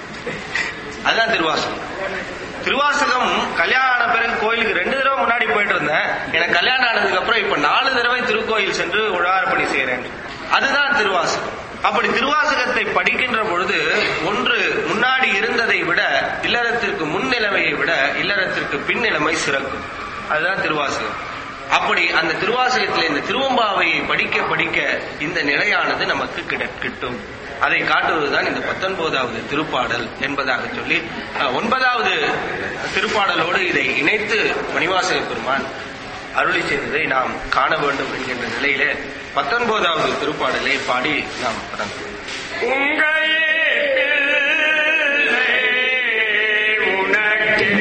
[SPEAKER 2] அதுதான் திருவாசகம் திருவாசகம் கல்யாணம் ஆன பிறகு கோயிலுக்கு ரெண்டு தடவை முன்னாடி போயிட்டு இருந்தேன் எனக்கு கல்யாணம் ஆனதுக்கு அப்புறம் இப்ப நாலு தடவை திருக்கோயில் சென்று உழவாரப்பணி செய்யறேன் அதுதான் திருவாசகம் அப்படி திருவாசகத்தை படிக்கின்ற பொழுது ஒன்று முன்னாடி இருந்ததை விட இல்லறத்திற்கு முன் நிலைமையை விட இல்லறத்திற்கு பின் நிலைமை சிறக்கும் அதுதான் திருவாசகம் அப்படி அந்த திருவாசகத்தில் இந்த திருவம்பாவையை படிக்க படிக்க இந்த நிலையானது நமக்கு கிட- கிட்டும் அதை காட்டுவதுதான் இந்த பத்தொன்பதாவது திருப்பாடல் என்பதாக சொல்லி அஹ், ஒன்பதாவது திருப்பாடலோடு இதை இணைத்து மணிவாசக பெருமான் அருளி செய்ததை நாம் காண வேண்டும் என்கின்ற நிலையிலே பத்தொன்பதாவது திருப்பாடலை பாடி நாம் தொடங்குவோம்
[SPEAKER 3] உங்களே பிள்ளை உனக்கே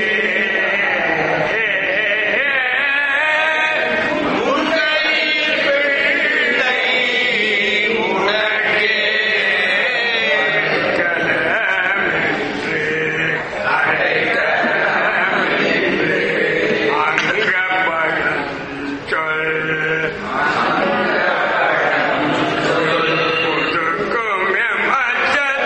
[SPEAKER 3] கலமென்று அடைக்கலமென்று அங்கப்படும் சொல் புதுக்கும் எம் அச்சத்தை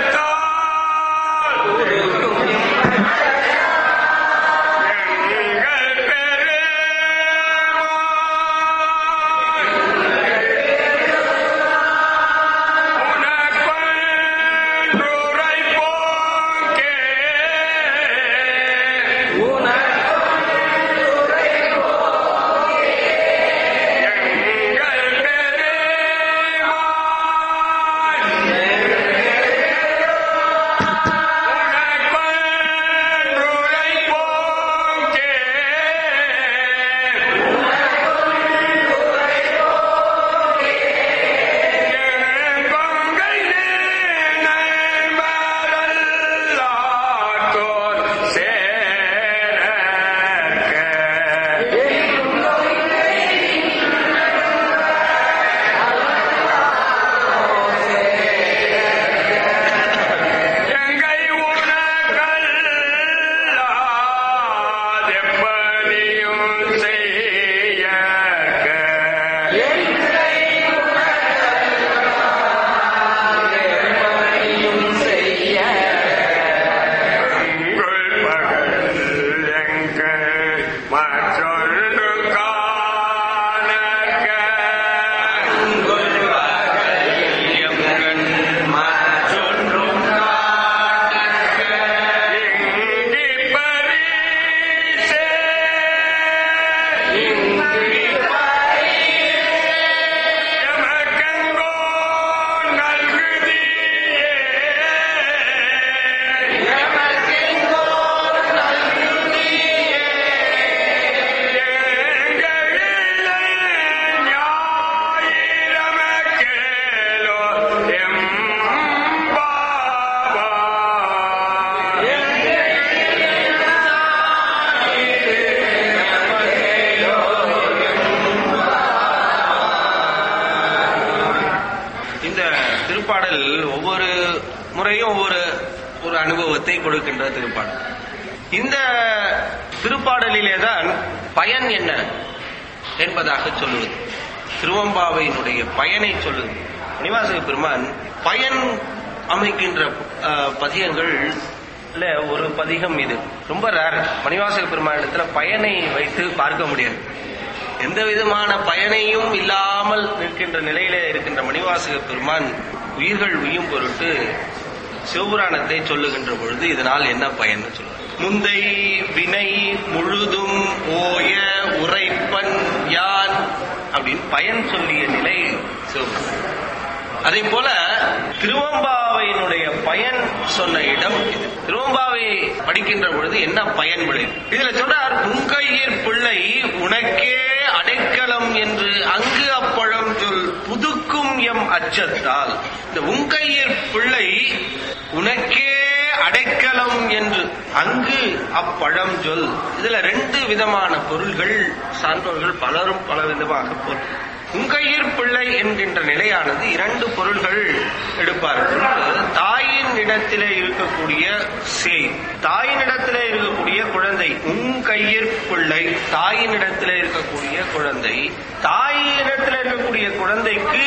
[SPEAKER 2] முறையும் ஒவ்வொரு ஒரு அனுபவத்தை கொடுக்கின்ற திருப்பாடல் இந்த திருப்பாடலிலே தான் பயன் என்ன என்பதாக சொல்லுவது திருவம்பாவையினுடைய பயனை சொல்லுது நிவாசக பெருமான் பயன் அமைக்கின்ற அஹ், பதியங்கள்ல ஒரு பதிகம் இது ரொம்ப ரேர் மணிவாசக பெருமான் இடத்துல பயனை வைத்து பார்க்க முடியாது எந்த விதமான பயனையும் இல்லாமல் நிற்கின்ற நிலையில இருக்கின்ற மணிவாசக பெருமான் உயிர்கள் உய்யும் பொருட்டு சிவபுராணத்தை சொல்லுகின்ற பொழுது இதனால் என்ன பயன் சொல்லுவார் முந்தை வினை முழுதும் ஓய உரைப்பன் யான் அப்படின்னு பயன் சொல்லிய நிலை சிவபுராணம் அதே போல திருவம்பாவையினுடைய பயன் சொன்ன இடம் இது திருவம்பாவை படிக்கின்ற பொழுது என்ன பயன் விளையும் இதுல சொல்றார் உங்கையர் பிள்ளை உனக்கே அடைக்கலம் என்று அங்கு அப்பழம் சொல் புதுக்கும் எம் அச்சத்தால் இந்த உங்கையர் பிள்ளை உனக்கே அடைக்கலம் என்று அங்கு அப்பழம் சொல் இதுல ரெண்டு விதமான பொருள்கள் சான்றோர்கள் பலரும் பல விதமாக பொருள் உங்கையிற் பிள்ளை என்கின்ற நிலையானது இரண்டு பொருள்கள் எடுப்பார்கள் ஒன்று, தாயின் இடத்திலே இருக்கக்கூடிய சேய் தாயின் இடத்திலே இருக்கக்கூடிய குழந்தை உங்கையிற் பிள்ளை தாயின் இடத்திலே இருக்கக்கூடிய குழந்தை தாயினிடத்தில் இருக்கக்கூடிய குழந்தைக்கு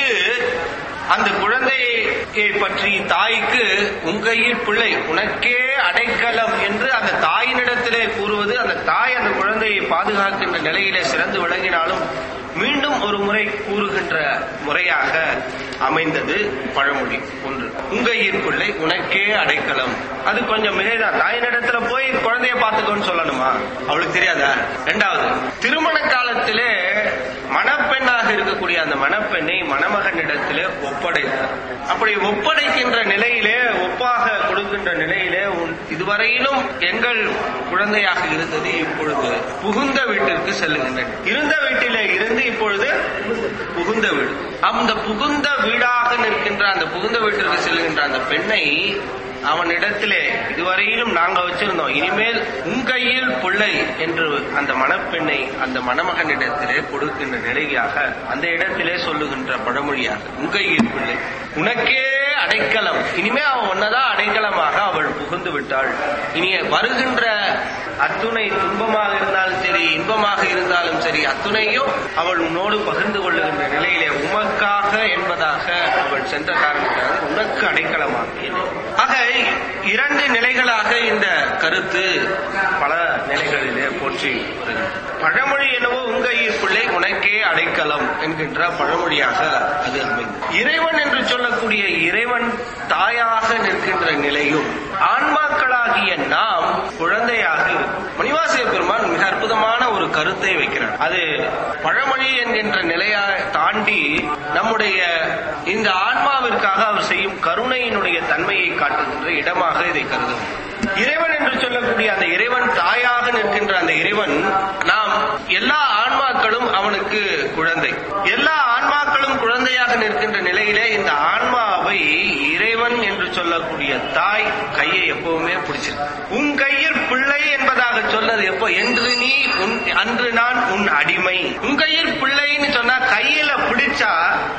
[SPEAKER 2] அந்த குழந்தையை பற்றி தாய்க்கு உங்கையில் பிள்ளை உனக்கே அடைக்கலம் என்று அந்த தாயினிடத்திலே கூறுவது அந்த தாய் அந்த குழந்தையை பாதுகாக்கின்ற நிலையிலே சிறந்து விளங்கினாலும் மீண்டும் ஒரு முறை கூறுகின்ற முறையாக அமைந்தது பழமொழி ஒன்று உங்கையின் பிள்ளை உனக்கே அடைக்கலம் அது கொஞ்சம் மிகைதான் தாயினிடத்துல போய் குழந்தைய பார்த்துக்கோன்னு சொல்லணுமா அவளுக்கு தெரியாதா ரெண்டாவது திருமண காலத்திலே மணப்பெண்ணாக இருக்கக்கூடிய அந்த மணப்பெண்ணை மணமகனிடத்திலே ஒப்படைத்தார் அப்படி ஒப்படைக்கின்ற நிலையிலே ஒப்பாக கொடுக்கின்ற நிலையிலே உன் இதுவரையிலும் எங்கள் குழந்தையாக இருந்தது இப்பொழுது புகுந்த வீட்டிற்கு செல்லுகின்றன இருந்த வீட்டிலே இருந்து இப்பொழுது புகுந்த வீடு அந்த புகுந்த வீடாக நிற்கின்ற அந்த புகுந்த வீட்டிற்கு செல்லுகின்ற அந்த பெண்ணை அவனிடத்திலே இதுவரையிலும் நாங்க வச்சிருந்தோம் இனிமேல் உன் கையில் பிள்ளை என்று அந்த மணப்பெண்ணை அந்த மணமகனிடத்திலே கொடுக்கின்ற நிலையாக அந்த இடத்திலே சொல்லுகின்ற பழமொழியாக உன் கையில் பிள்ளை உனக்கே அடைக்கலம் இனிமே அவன் ஒன்னதான் அடைக்கலமாக அவள் புகுந்து விட்டாள் இனி வருகின்ற அத்துணை துன்பமாக இருந்தாலும் சரி இன்பமாக இருந்தாலும் சரி அத்துணையும் அவள் உன்னோடு பகிர்ந்து கொள்ளுகின்ற நிலையிலே உமக்காக என்பதாக அவள் சென்ற காரணத்தினால் உனக்கு அடைக்கலமாக ஆக இரண்டு நிலைகளாக இந்த கருத்து பல நிலைகளிலே போற்றி வருகிறது பழமொழி என்னவோ உங்கையில் பிள்ளை உனக்கே அடைக்கலம் என்கின்ற பழமொழியாக அது அமைந்தது இறைவன் என்று சொல்லக்கூடிய இறைவன் தாயாக நிற்கின்ற நிலையும் ஆன்மாக்களாகிய நாம் குழந்தையாக இருக்கும் மணிவாசிய பெருமான் மிக அற்புதமான ஒரு கருத்தை வைக்கிறார் அது பழமொழி என்கின்ற நிலையை தாண்டி நம்முடைய இந்த ஆன்மாவிற்காக அவர் செய்யும் கருணையினுடைய தன்மையை காட்டுகின்ற இடமாக இதை கருதும் இறைவன் என்று சொல்லக்கூடிய அந்த இறைவன் தாயாக நிற்கின்ற அந்த இறைவன் நாம் எல்லா ஆன்மாக்களும் அவனுக்கு குழந்தை எல்லா ஆன்மாக்களும் குழந்தையாக நிற்கின்ற நிலையிலே இந்த ஆன்மாவை இறைவன் என்று சொல்லக்கூடிய தாய் கையை எப்பவுமே பிடிச்சிருக்கு உன் கையில் பிள்ளை என்பதாக சொன்னது எப்போ என்று நீ உன் அன்று நான் உன் அடிமை உன் கையில் பிள்ளைன்னு சொன்னா கையில பிடிச்சா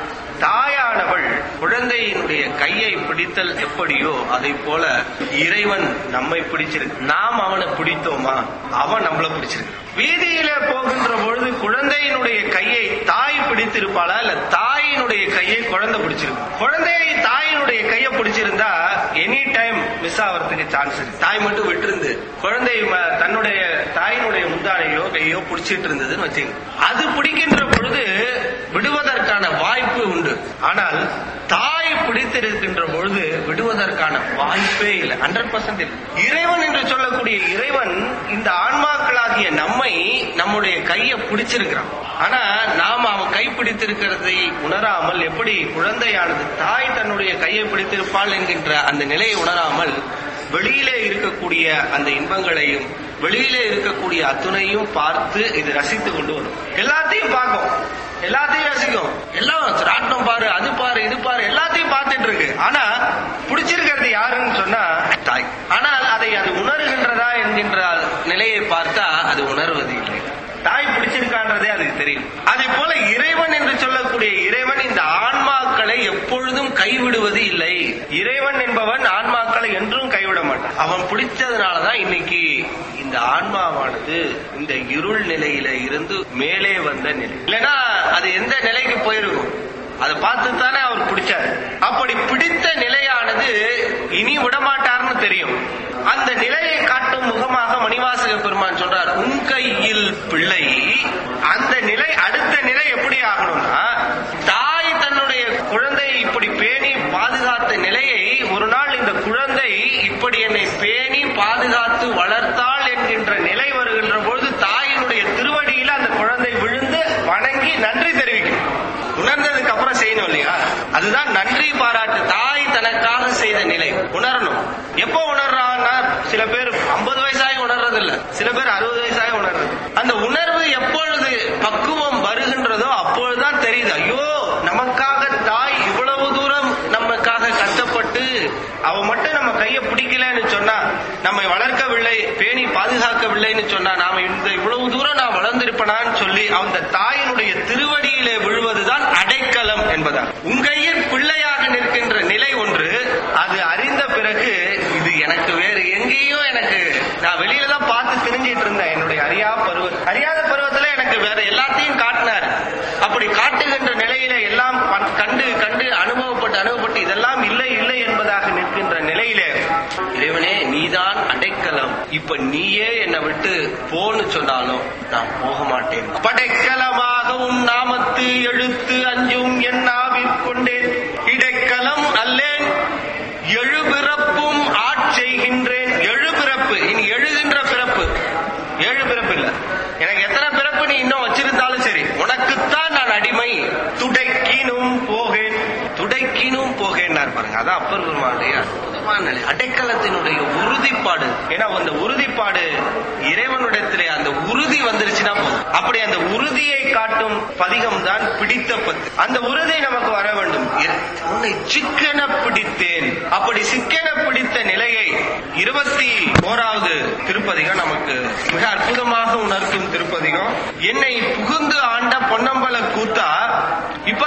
[SPEAKER 2] தாயானவள் குழந்தையினுடைய கையை பிடித்தல் எப்படியோ அதை போல இறைவன் நம்மை பிடிச்சிருக்கு நாம் அவனை பிடித்தோமா அவன் நம்மள பிடிச்சிருக்கு வீதியில போகின்ற பொழுது குழந்தையினுடைய கையை தாய் பிடித்திருப்பாளா இல்ல தாயினுடைய கையை குழந்தை பிடிச்சிருக்கு குழந்தையை தாயினுடைய கையை பிடிச்சிருந்தா எனி டைம் மிஸ் ஆகிறதுக்கு சான்ஸ் இருக்கு தாய் மட்டும் விட்டிருந்து குழந்தை ம- தன்னுடைய தாயினுடைய முந்தானையோ கையோ பிடிச்சிட்டு இருந்ததுன்னு வச்சுங்க அது பிடிக்கின்ற பொழுது விடுவதற்கான வாய்ப்பு உண்டு ஆனால் தாய் பிடித்திருக்கின்ற பொழுது விடுவதற்கான வாய்ப்பே இல்லை ஹண்ட்ரட் பர்சன்ட் இல்லை இறைவன் என்று சொல்லக்கூடிய இறைவன் இந்த ஆன்மாக்களாகிய நம்மை நம்முடைய கையை பிடிச்சிருக்கிறான் ஆனா நாம் அவன் கை பிடித்திருக்கிறதை உணராமல் எப்படி குழந்தையானது தாய் தன்னுடைய கையை பிடித்திருப்பாள் என்கின்ற அந்த நிலையை உணராமல் வெளியிலே இருக்கக்கூடிய அந்த இன்பங்களையும் வெளியிலே இருக்கக்கூடிய அத்துணையும் பார்த்து இது ரசித்து கொண்டு வரும் எல்லாத்தையும் பார்க்கும் எல்லாத்தையும் ரசிக்கும் எல்லாம் ராட்டம் பாரு அது பாரு இது பாரு எல்லாத்தையும் பார்த்துட்டு இருக்கு ஆனா பிடிச்சிருக்கிறது யாருன்னு சொன்னா தாய் ஆனால் அதை அது உணர்கின்றதா என்கின்ற நிலையை பார்த்தா அது உணர்வது இல்லை தாய் பிடிச்சிருக்கான்றதே அதுக்கு தெரியும் அதே போல இறைவன் என்று சொல்லக்கூடிய இறைவன் இந்த ஆன்மாக்களை எப்பொழுதும் கைவிடுவது இல்லை இறைவன் என்பவன் ஆன்மா அவன் பிடிச்சதுனாலதான் இன்னைக்கு இந்த ஆன்மாவானது இந்த இருள் நிலையில இருந்து மேலே வந்த நிலை இல்லைன்னா அது எந்த நிலைக்கு போயிருக்கும் அதை பார்த்து தானே அவர் பிடிச்சாரு அப்படி பிடித்த நிலையானது இனி விடமாட்டார்னு தெரியும் அந்த நிலையை காட்டும் முகமாக மணிவாசக பெருமான் சொல்றார் உன் கையில் பிள்ளை அந்த நிலை அடுத்த நிலை எப்படி ஆகணும்னா தாய் தன்னுடைய குழந்தையை இப்படி பேணி பாதுகாத்த நிலையை ஒரு நாள் இந்த குழந்தை இப்படி என்னை பேணி பாதுகாத்து வளர்த்தாள் என்கின்ற நிலை வருகின்ற பொழுது தாயினுடைய திருவடியில அந்த குழந்தை விழுந்து வணங்கி நன்றி தெரிவிக்கும் உணர்ந்ததுக்கு அப்புறம் செய்யணும் இல்லையா அதுதான் நன்றி பாராட்டு தாய் தனக்காக செய்த நிலை உணரணும் எப்போ உணர்றாங்கன்னா சில பேர் ஐம்பது வயசாகி உணர்றது இல்ல சில பேர் அறுபது வயசாகி உணர்றது அந்த உணர்வு எப்பொழுது பக்குவம் வருகின்றதோ அப்பொழுதுதான் தெரியுது ஐயோ நமக்காக தாய் இவ்வளவு தூரம் நமக்காக கஷ்டப்பட்டு அவ மட்டும் நம்ம கையை பிடிக்கலன்னு சொன்னா நம்மை வளர்க்கவில்லை பேணி பாதுகாக்கவில்லைன்னு சொன்னா நாம இந்த இவ்வளவு தூரம் நான் வளர்ந்திருப்பனான்னு சொல்லி அந்த தாயினுடைய திருவடியிலே விழுவதுதான் அடைக்கலம் என்பதா உங்கையில் பிள்ளையாக நிற்கின்ற நிலை ஒன்று அது அறிந்த பிறகு இது எனக்கு வேறு எங்கேயும் எனக்கு நான் வெளியில தான் பார்த்து தெரிஞ்சிட்டு இருந்தேன் என்னுடைய அறியா பருவ அறியாத பருவத்துல எனக்கு வேற எல்லாத்தையும் காட்டினார் அப்படி காட்டுகின்ற நிலையில எல்லாம் ப- கண்டு கண்டு அனுபவப்பட்டு அனுபவப்பட்டு இதெல்லாம் இல்லை இல்லை என்பதாக நிற்கின்ற நிலையிலே இறைவனே நீதான் அடைக்கலம் இப்ப நீயே என்னை விட்டு போன்னு சொன்னாலும் நான் போக மாட்டேன் படைக்கலமாக உன் நாமத்து எழுத்து அஞ்சும் என் நாவிற்கொண்டேன் இடைக்கலம் அல்லேன் எழுபிறப்பும் ஆட்செய்கின்றேன் எழுபிறப்பு இனி எழுகின்ற பிறப்பு ஏழு பிறப்பு இல்ல எனக்கு எத்தனை பிறப்பு நீ இன்னும் வச்சிருந்தாலும் சரி உனக்குத்தான் நான் அடிமை துடைக்கினும் போகேன் துடைக்கினும் போகேன்னார் பாருங்க அதான் அப்பர் பெருமாளுடைய அற்புதமான நிலை அடைக்கலத்தினுடைய உறுதிப்பாடு ஏன்னா அந்த உறுதிப்பாடு இறைவனுடத்திலே அந்த உறுதி வந்துருச்சுன்னா போதும் அப்படி அந்த உறுதியை காட்டும் பதிகம் தான் பிடித்த பத்து அந்த உறுதி நமக்கு வர வேண்டும் இறை- உன்னை சிக்கென பிடித்தேன் அப்படி சிக்கென பிடித்த நிலையை இருபத்தி ஓராவது திருப்பதிகம் நமக்கு மிக அற்புதமாக உணர்த்தும் திருப்பதிகம் என்னை புகுந்து ஆண்ட பொன்னம்பல கூத்தா இப்ப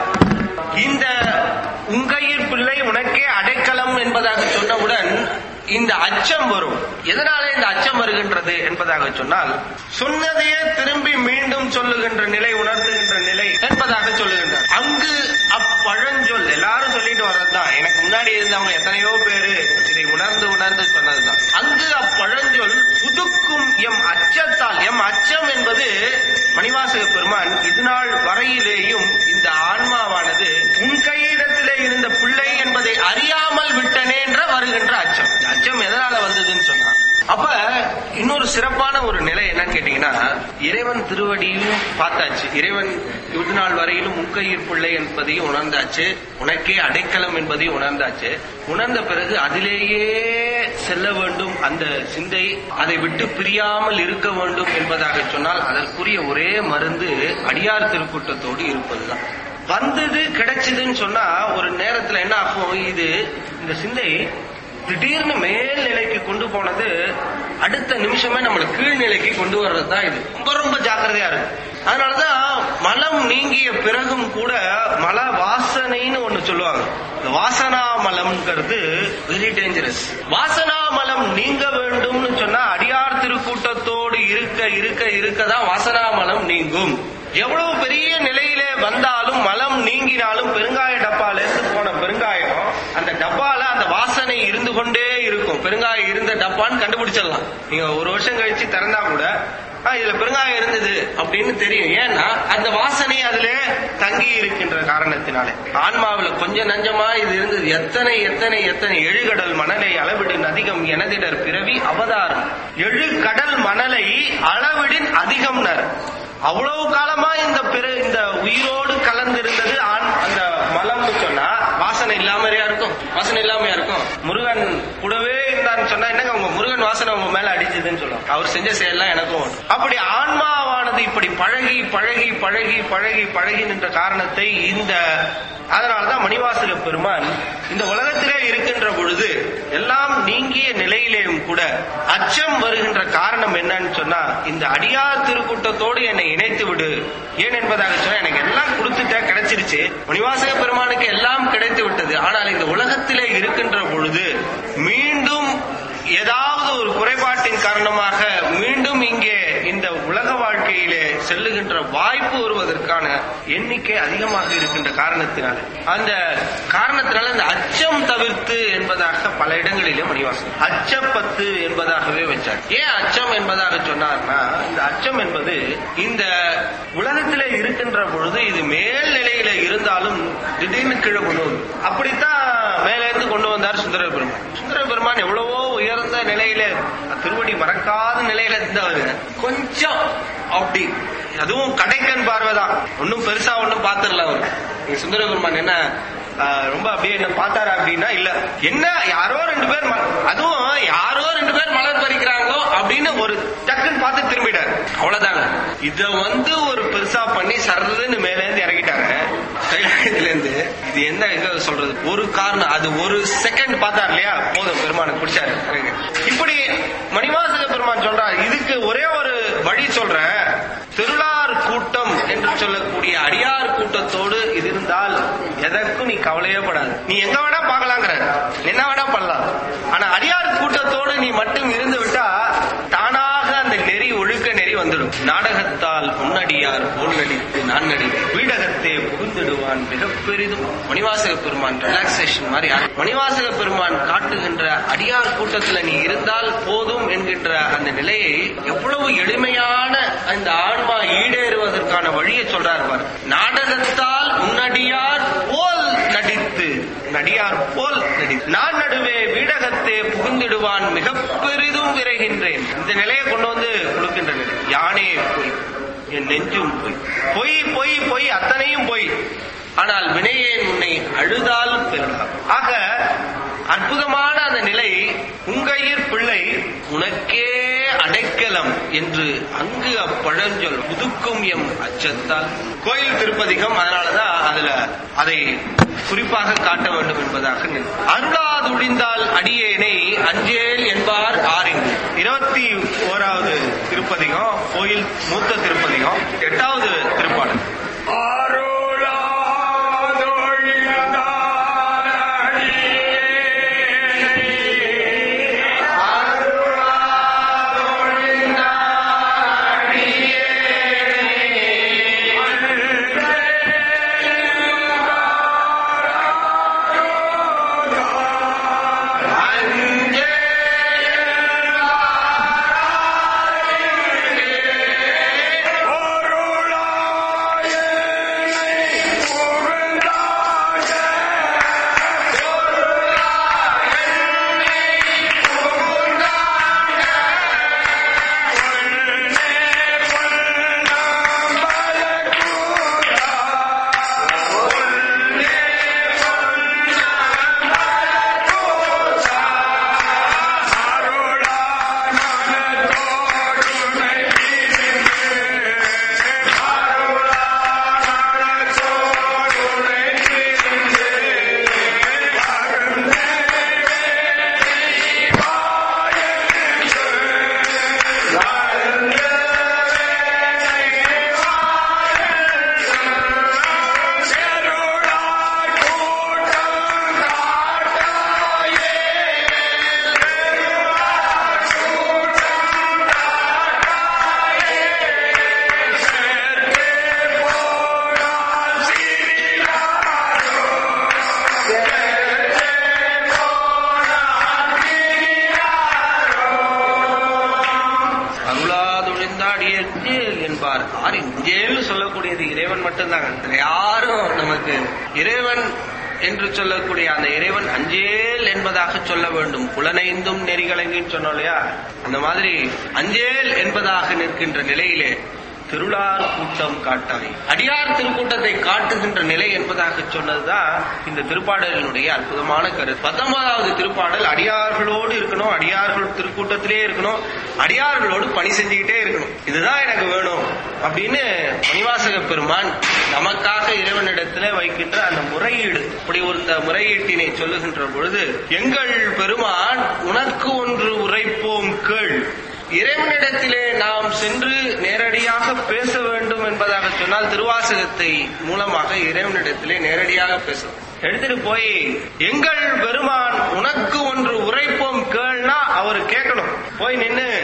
[SPEAKER 2] இந்த உங்கையில் பிள்ளை உனக்கே அடைக்கலம் என்பதாக சொன்னவுடன் இந்த அச்சம் வரும் எதனால இந்த அச்சம் வருகின்றது என்பதாக சொன்னால் சொன்னதையே திரும்பி மீண்டும் சொல்லுகின்ற நிலை உணர்த்துகின்ற நிலை என்பதாக சொல்லுகின்றார் அங்கு அப்பழஞ்சொல் எல்லாரும் சொல்லிட்டு வர்றதுதான் எனக்கு முன்னாடி இருந்தவங்க எத்தனையோ பேரு இதை உணர்ந்து உணர்ந்து சொன்னதுதான் அங்கு அப்பழஞ்சொல் புதுக்கும் எம் அச்சத்தால் எம் அச்சம் என்பது மணிவாசக பெருமான் இதுநாள் வரையிலேயும் இந்த ஆன்மாவானது உன் கையிடத்திலே இருந்த பிள்ளை என்பதை அறியாமல் விட்டனே என்ற வருகின்ற அச்சம் இந்த அச்சம் எதனால வந்ததுன்னு சொன்னா அப்ப இன்னொரு சிறப்பான ஒரு நிலை என்னன்னு கேட்டீங்கன்னா இறைவன் திருவடியும் பார்த்தாச்சு இறைவன் இது நாள் வரையிலும் முக்கையிற் பிள்ளை என்பதையும் உணர்ந்தாச்சு உனக்கே அடைக்கலம் என்பதையும் உணர்ந்தாச்சு உணர்ந்த பிறகு அதிலேயே செல்ல வேண்டும் அந்த சிந்தை அதை விட்டு பிரியாமல் இருக்க வேண்டும் என்பதாக சொன்னால் அதற்குரிய ஒரே மருந்து அடியார் திருக்கூட்டத்தோடு இருப்பதுதான் வந்தது கிடைச்சதுன்னு சொன்னா ஒரு நேரத்துல என்ன ஆகும் இது இந்த சிந்தை திடீர்னு மேல் நிலைக்கு கொண்டு போனது அடுத்த நிமிஷமே நம்மள கீழ்நிலைக்கு கொண்டு வர்றது தான் இது ரொம்ப ரொம்ப ஜாக்கிரதையா இருக்கு அதனாலதான் மலம் நீங்கிய பிறகும் கூட மல வாசனைன்னு ஒண்ணு சொல்லுவாங்க இந்த வாசனா மலம்ங்கிறது வெரி டேஞ்சரஸ் வாசனா மலம் நீங்க வேண்டும்னு சொன்னா அடியார் திருக்கூட்டத்தோடு இருக்க இருக்க இருக்க தான் வாசனா மலம் நீங்கும் எவ்வளவு பெரிய நிலையிலே வந்தாலும் மலம் நீங்கினாலும் பெருங்காய டப்பால இருந்து போன பெருங்காயம் அந்த டப்பால அந்த வாசனை இருந்து கொண்டே இருக்கும் பெருங்காயம் இருந்த டப்பான்னு கண்டுபிடிச்சிடலாம் நீங்க ஒரு வருஷம் கழிச்சு திறந்தா கூட "ஆ, இதுல பெருங்காயம் இருந்தது அப்படின்னு தெரியும் ஏன்னா அந்த வாசனை அதுல தங்கி இருக்கின்ற காரணத்தினாலே ஆன்மாவுல கொஞ்சம் நஞ்சமா இது இருந்தது எத்தனை எத்தனை எத்தனை எழுகடல் மணலை அளவிடின் அதிகம் எனதிடர் பிறவி அவதாரம் எழு கடல் மணலை அளவிடின் அதிகம்னர் அவ்வளவு காலமா இந்த பிற இந்த உயிரோடு கலந்திருந்தது ஆண் அந்த மலம்னு சொன்னா வாசனை இல்லாமயா இருக்கும் வாசனை இல்லாமையா இருக்கும் முருகன் கூடவே இருந்தான்னு சொன்னா என்னங்க உங்க முருகன் வாசனை உங்க மேல அடிச்சதுன்னு சொல்லுவோம் அவர் செஞ்ச செயல்லாம் எனக்கும் உண்டு. அப்படி ஆன்மாவானது இப்படி பழகி பழகி பழகி பழகி பழகி நின்ற காரணத்தை இந்த அதனாலதான் மணிவாசக பெருமான் இந்த உலகத்திலே இருக்கின்ற பொழுது எல்லாம் நீங்கிய நிலையிலேயும் கூட அச்சம் வருகின்ற காரணம் என்னன்னு சொன்னா இந்த அடியார் திருக்கூட்டத்தோடு என்னை இணைத்து விடு ஏன் என்பதாக சொன்னா எனக்கு எல்லாம் கொடுத்துட்ட கிடைச்சிருச்சு மணிவாசக பெருமானுக்கு எல்லாம் கிடைத்து விட்டது ஆனால் இந்த உலகத்திலே இருக்கின்ற பொழுது மீண்டும் செல்லுகின்ற வாய்ப்பு வருவதற்கான எண்ணிக்கை அதிகமாக இருக்கின்ற காரணத்தினால அந்த காரணத்தினால இந்த அச்சம் தவிர்த்து என்பதாக பல இடங்களிலே மணிவாசன் அச்சப்பத்து என்பதாகவே வச்சார் ஏன் அச்சம் என்பதாக சொன்னார்னா இந்த அச்சம் என்பது இந்த உலகத்திலே இருக்கின்ற பொழுது இது மேல் நிலையில இருந்தாலும் திடீர்னு கீழே கொண்டு வந்து அப்படித்தான் மேல இருந்து கொண்டு வந்தார் சுந்தர பெருமான் சுந்தர பெருமான் எவ்வளவோ உயர்ந்த நிலையில திருவடி மறக்காத நிலையில இருந்தவர் கொஞ்சம் அப்படி அதுவும் கடைக்கண் பார்வைதான் ஒன்னும் பெருசா ஒன்னும் பாத்துடல அவர் நீங்க சுந்தர பெருமான் என்ன ஆஹ், ரொம்ப அப்படியே என்ன பார்த்தாரா அப்படின்னா இல்ல என்ன யாரோ ரெண்டு பேர் ம- அதுவும் யாரோ ரெண்டு பேர் மலர் பறிக்கிறாங்களோ அப்படின்னு ஒரு டக்குன்னு பார்த்து திரும்பிட்டார் அவ்வளவுதாங்க இத வந்து ஒரு பெருசா பண்ணி சர்றதுன்னு மேல இருந்து இறங்கிட்டாங்க கைலாயத்துல இருந்து இது என்ன எங்க சொல்றது ஒரு காரணம் அது ஒரு செகண்ட் பார்த்தார் இல்லையா போதும் பெருமானுக்கு பிடிச்சாரு இப்படி மணிவாசக பெருமான் சொல்றார் இதுக்கு ஒரே ஒரு வழி சொல்றேன் திருளார் கூட்டம் என்று சொல்லக்கூடிய அடியார் கூட்டத்தோடு இது இருந்தால் எதற்கும் நீ கவலையே படாது நீ எங்க வேணா பார்க்கலாங்கிற என்ன வேணா பண்ணலாம் ஆனா அடியார் கூட்டத்தோடு நீ மட்டும் இருந்து விட்டா தானாக அந்த நெறி ஒழுக்க நெறி வந்துடும் நாடகத்தால் முன்னடியார் போல் நடித்து நான் நடித்து வீடகத்தே புகுந்திடுவான் மிக பெரிதும் மணிவாசக பெருமான் ரிலாக்ஸேஷன் மாதிரி ஆகும். மணிவாசக பெருமான் காட்டுகின்ற அடியார் கூட்டத்துல நீ இருந்தால் போதும் என்கின்ற அந்த நிலையை எவ்வளவு எளிமையான அந்த ஆன்மா ஈடேறுவதற்கான வழியை சொல்றார் பாரு நாடகத்தால் முன்னடியார் போல் நடித்து நடியார் போல் நடித்து நான் நடுவே வீடகத்தே புகுந்திடுவான் மிக பெரிதும் விரைகின்றேன் இந்த நிலையை கொண்டு வந்து கொடுக்கின்ற நிலை யானே பொய் என் நெஞ்சும் பொய் பொய் பொய் பொய் அத்தனையும் பொய் ஆனால் வினையேன் உன்னை அழுதால் பெறலாம் ஆக அற்புதமான அந்த நிலை உங்கையிற் பிள்ளை உனக்கே அடைக்கலம் என்று அங்கு அப்பழஞ்சொல் புதுக்கும் எம் அச்சத்தால் கோயில் திருப்பதிகம் அதனாலதான் அதுல அதை குறிப்பாக காட்ட வேண்டும் என்பதாக நினை- அருளாதுழிந்தால் அடியேனை அஞ்சேல் என்பார் ஆறிங்கு இருபத்தி ஓராவது திருப்பதிகம் கோயில் மூத்த திருப்பதிகம் எட்டாவது திருப்பாடல் அருளாதுழிந்தாடிய இஞ்சேல் என்பார் யார் இஞ்சேல் சொல்லக்கூடியது இறைவன் மட்டும்தாங்க இதுல யாரும் நமக்கு இறைவன் என்று சொல்லக்கூடிய அந்த இறைவன் அஞ்சேல் என்பதாக சொல்ல வேண்டும் புலனைந்தும் நெறிகளைங்கன்னு சொன்னோம் இல்லையா அந்த மாதிரி அஞ்சேல் என்பதாக நிற்கின்ற நிலையிலே திருளார் கூட்டம் காட்டாய் அடியார் திருக்கூட்டத்தை காட்டுகின்ற நிலை என்பதாக சொன்னதுதான் இந்த திருப்பாடலினுடைய அற்புதமான கருத்து பத்தொன்பதாவது திருப்பாடல் அடியார்களோடு இருக்கணும் அடியார்கள் திருக்கூட்டத்திலே இருக்கணும் அடியார்களோடு பணி செஞ்சுக்கிட்டே இருக்கணும் இதுதான் எனக்கு வேணும் அப்படின்னு மணிவாசக பெருமான் நமக்காக இறைவனிடத்துல வைக்கின்ற அந்த முறையீடு அப்படி ஒரு த- முறையீட்டினை சொல்லுகின்ற பொழுது எங்கள் பெருமான் உனக்கு ஒன்று உரைப்போம் கேள் இறைவனிடத்திலே நாம் சென்று நேரடியாக பேச வேண்டும் என்பதாக சொன்னால் திருவாசகத்தை மூலமாக இறைவனிடத்திலே நேரடியாக பேசணும் எடுத்துட்டு போய் எங்கள் பெருமான் உனக்கு ஒன்று உரைப்போம் கேள்னா அவர் கேட்கணும் போய் நின்னு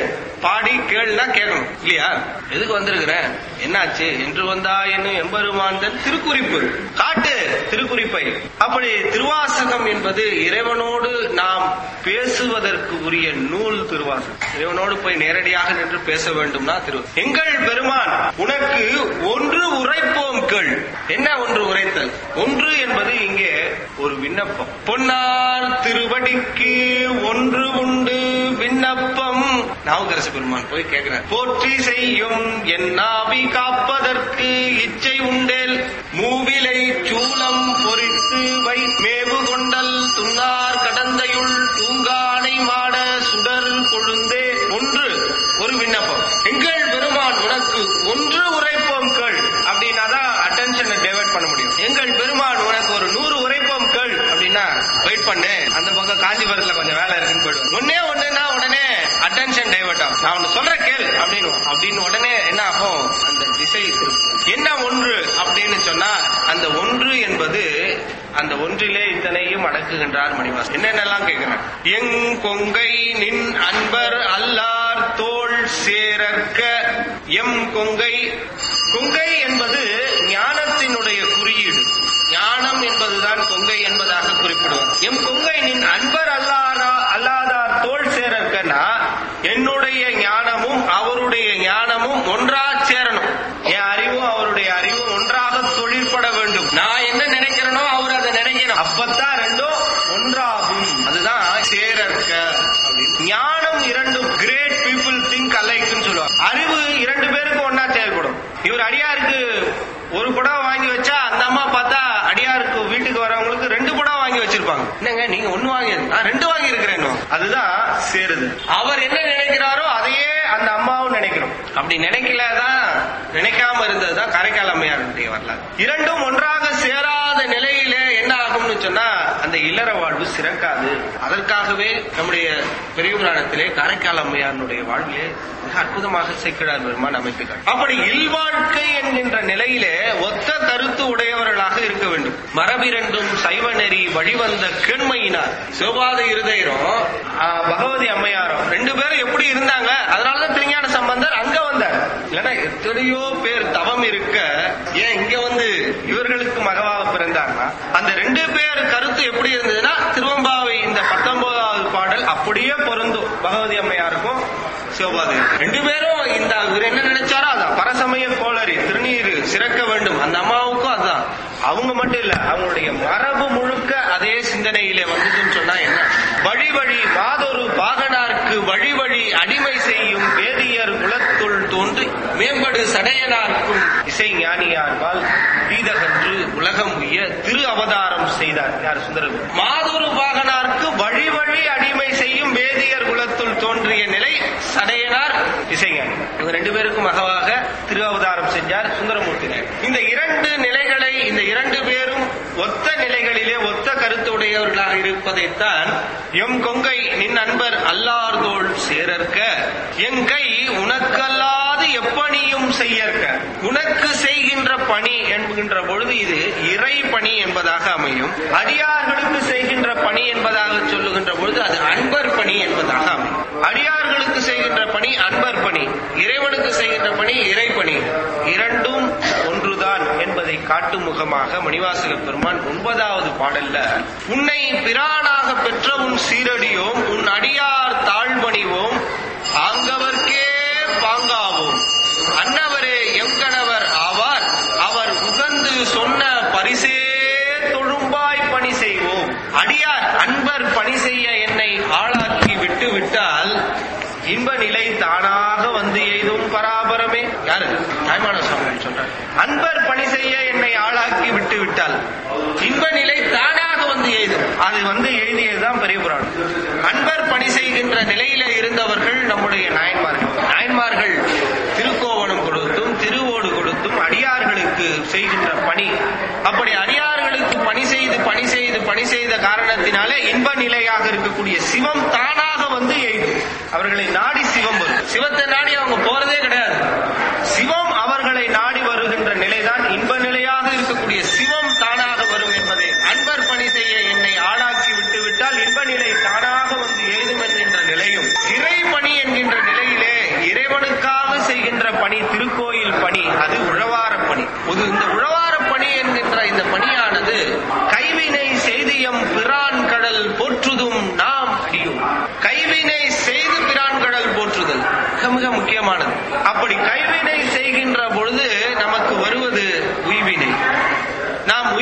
[SPEAKER 2] பாடி கேளுனா கேட்கணும் இல்லையா எதுக்கு வந்திருக்கிறேன் என்னாச்சு என்று வந்தா என்னும் எம்பெருமாந்தன் திருக்குறிப்பு காட்டு திருக்குறிப்பை அப்படி திருவாசகம் என்பது இறைவனோடு நாம் பேசுவதற்கு உரிய நூல் திருவாசகம் இறைவனோடு போய் நேரடியாக நின்று பேச வேண்டும்னா திரு எங்கள் பெருமான் உனக்கு ஒன்று உரைப்போம் கேள் என்ன ஒன்று உரைத்தல் ஒன்று என்பது இங்கே ஒரு விண்ணப்பம் பொன்னார் திருவடிக்கு ஒன்று உண்டு விண்ணப்பம் நாவுக்கரசு பெருமான் போய் கேட்கிறார் போற்றி செய்யும் என் நாவி காப்பதற்கு இச்சை உண்டேல் மூவிலை சூலம் பொறித்து வை மேவு கொண்டல் துன்னார் கடந்தையுள் தூங்கானை மாட சுடர் கொழுந்தே ஒன்று ஒரு விண்ணப்பம் எங்கள் பெருமான் உனக்கு ஒன்று உரைப்போம் கேள் அப்படின்னா தான் அட்டென்ஷனை டைவர்ட் பண்ண முடியும் எங்கள் பெருமான் உனக்கு ஒரு நூறு உரைப்போம் கேள் அப்படின்னா வெயிட் பண்ணு அந்த பக்கம் காஞ்சிபுரத்துல கொஞ்சம் வேலை இருக்குன்னு போயிடுவோம் ஒன்னே ஒண்ணுன்னா உடனே அட்டென்ஷன் டைவர்ட் ஆகும் நான் ஒன்னு சொல்ற கேள் அப்படின்னு அப்படின்னு உடனே என்ன ஆகும் அந்த திசை திருப்பும். என்ன ஒன்று அப்படின்னு சொன்னா அந்த ஒன்று என்பது அந்த ஒன்றிலே இத்தனையும் அடக்குகின்றார் மணிவாசன் என்னென்னலாம் கேட்கிறேன் எங் கொங்கை நின் அன்பர் அல்லார் தோள் சேரற்க எம் கொங்கை கொங்கை என்பது ஞானத்தினுடைய குறியீடு ஞானம் என்பதுதான் கொங்கை என்பதாக குறிப்பிடுவார் எம் கொங்கை நின் அன்பர் அல்லாரா அல்லாதார் தோல் சேரற்கனா என்னுடைய ஞானமும் அவருடைய ஞானமும் ஒன்றா சேரணும் என் அறிவும் அவருடைய அறிவும் ஒன்றாக தொழிற்பட வேண்டும் நான் என்ன நினைக்கிறேனோ அவர் அதை நினைக்கணும் அப்பத்தான் ரெண்டும் ஒன்றாகும் அதுதான் சேரற்க அப்படின்னு ஞானம் இரண்டும் கிரேட் பீப்புள் திங்க் அலைக்குன்னு சொல்லுவாங்க அறிவு இரண்டு பேருக்கு ஒன்னா செயல்படும் இவர் அடியாருக்கு ஒரு குடம் வாங்கி வச்சா அந்த அம்மா பார்த்தா அடியாருக்கு வீட்டுக்கு வரவங்களுக்கு ரெண்டு குடம் வாங்கி வச்சிருப்பாங்க என்னங்க நீங்க ஒண்ணு வாங்கி நான் ரெண்டு வாங்கி இருக்கிறேன் அதுதான் சேருது அவர் என்ன நினைக்கிறாரோ அதையே அந்த அம்மாவும் நினைக்கிறோம் அப்படி நினைக்கலதான் நினைக்காம இருந்ததுதான் காரைக்கால் அம்மையாருடைய வரலாறு இரண்டும் ஒன்றாக சேராத நிலையிலே என்ன ஆகும்னு சொன்னா அந்த இல்லற வாழ்வு சிறக்காது அதற்காகவே நம்முடைய பெரிய புராணத்திலே காரைக்கால் அம்மையாருடைய வாழ்விலே மிக அற்புதமாக சேக்கிழார் பெருமான் அமைத்துக்கார் அப்படி இல்வாழ்க்கை என்கின்ற நிலையிலே ஒத்த கருத்து உடையவர்களாக இருக்க வேண்டும் மரபிரண்டும் சைவ நெறி வழிவந்த கேண்மையினார் சிவபாத இருதயரும் ஆ, பகவதி அம்மையாரும் ரெண்டு பேரும் எப்படி இருந்தாங்க அதனாலதான் திருஞான சம்பந்தர் அங்க வந்தார் இல்லைன்னா எத்தனையோ பேர் தவம் இருக்க ஏன் இங்க வந்து இவர்களுக்கு மகவாக பிறந்தார்னா அந்த ரெண்டு பேர் கருத்து எப்படி இருந்ததுன்னா திருவம்பாவை இந்த பத்தொன்பதாவது பாடல் அப்படியே பொருந்தும் பகவதி அம்மையாருக்கும் சிவபாதை ரெண்டு பேரும் இந்த இவர் என்ன நினைச்சாரோ அதான் பரசமய கோளரி திருநீர் சிறக்க வேண்டும் அந்த அம்மாவுக்கும் அதான் அவங்க மட்டும் இல்ல அவங்களுடைய மரபு முழுக்க அதே சிந்தனையிலே வந்ததுன்னு சொன்னா என்ன வழி வழி மாதொரு பாகனார்க்கு வழி வழி அடிமை செய்யும் வேதியர் குலத்துள் தோன்றி மேம்படு சடையனார்க்கும் இசை ஞானியார்பால் தீதகன்று உலகம் உய திரு அவதாரம் செய்தார் யார் சுந்தரம் மாதொரு பாகனார்க்கு வழி வழி அடிமை செய்யும் வேதியர் குலத்துள் தோன்றிய நிலை சடையனார் இசைஞானி இவங்க ரெண்டு பேருக்கும் மகவாக திரு அவதாரம் செஞ்சார் சுந்தரமூர்த்தி நாயர் இந்த இரண்டு நிலைகளை இந்த இரண்டு பேரும் ஒத்த நிலைகளிலே ஒத்த கருத்துடையவர்களாக இருப்பதைத்தான் எம் கொங்கை நின் அன்பர் அல்லார்தோள் சேரற்க என் கை உனக்கல்லாது எப்பணியும் செய்யற்க உனக்கு செய்கின்ற பணி என்கின்ற பொழுது இது இறை பணி என்பதாக அமையும் அடியார்களுக்கு செய்கின்ற பணி என்பதாக சொல்லுகின்ற பொழுது அது அன்பர் பணி என்பதாக அமையும் அடியார்களுக்கு செய்கின்ற பணி அன்பர் பணி இறைவனுக்கு செய்கின்ற பணி இறைப்பணி இரண்டும் ஒன்றுதான் என்பதை காட்டும் முகமாக மணிவாசக பெருமான் ஒன்பதாவது பாடல்ல உன்னை பிரானாக பெற்ற உன் சீரடியோம் உன் அடியார் தாழ்வணிவோம் ஆங்கவர்க்கே பாங்காவோம் அன்னவரே எங்கணவர் ஆவார் அவர் உகந்து சொன்ன பரிசே தொழும்பாய் பணி செய்வோம் அடியார் அன்பர் பணி செய்ய என்னை ஆளாக்கி விட்டு விட்டால் இன்ப நிலை தானாக வந்து எய்தும் பராபரமே யாரு தாய்மான சுவாமி சொல்றார் அன்பர் பணி செய்ய என்னை ஆளாக்கி விட்டு விட்டால் இன்ப நிலை தானாக வந்து எய்தும் அது வந்து எழுதியதுதான் பெரிய புராணம் அன்பர் பணி செய்கின்ற நிலையில இருந்தவர்கள் நம்முடைய நாயன்மார்கள் நாயன்மார்கள் திருக்கோவணம் கொடுத்தும் திருவோடு கொடுத்தும் அடியார்களுக்கு செய்கின்ற பணி அப்படி அடியார்களுக்கு பணி செய்து பணி செய்து பணி செய்த காரணத்தினாலே இன்ப நிலையாக இருக்கக்கூடிய சிவம் தானாக வந்து எய்தும் அவர்களை நாடி சிவம் வரும் சிவத்தை நாடி அவங்க போறதே கிடையாது சிவம் அவர்களை நாடி வருகின்ற நிலைதான் இன்ப நிலையாக இருக்கக்கூடிய சிவம் தானாக வரும் என்பதை அன்பர் பணி செய்ய என்னை ஆளாக்கி விட்டு விட்டால் இன்ப நிலை தானாக வந்து எய்தும் என்கின்ற நிலையும் இறை பணி என்கின்ற நிலையிலே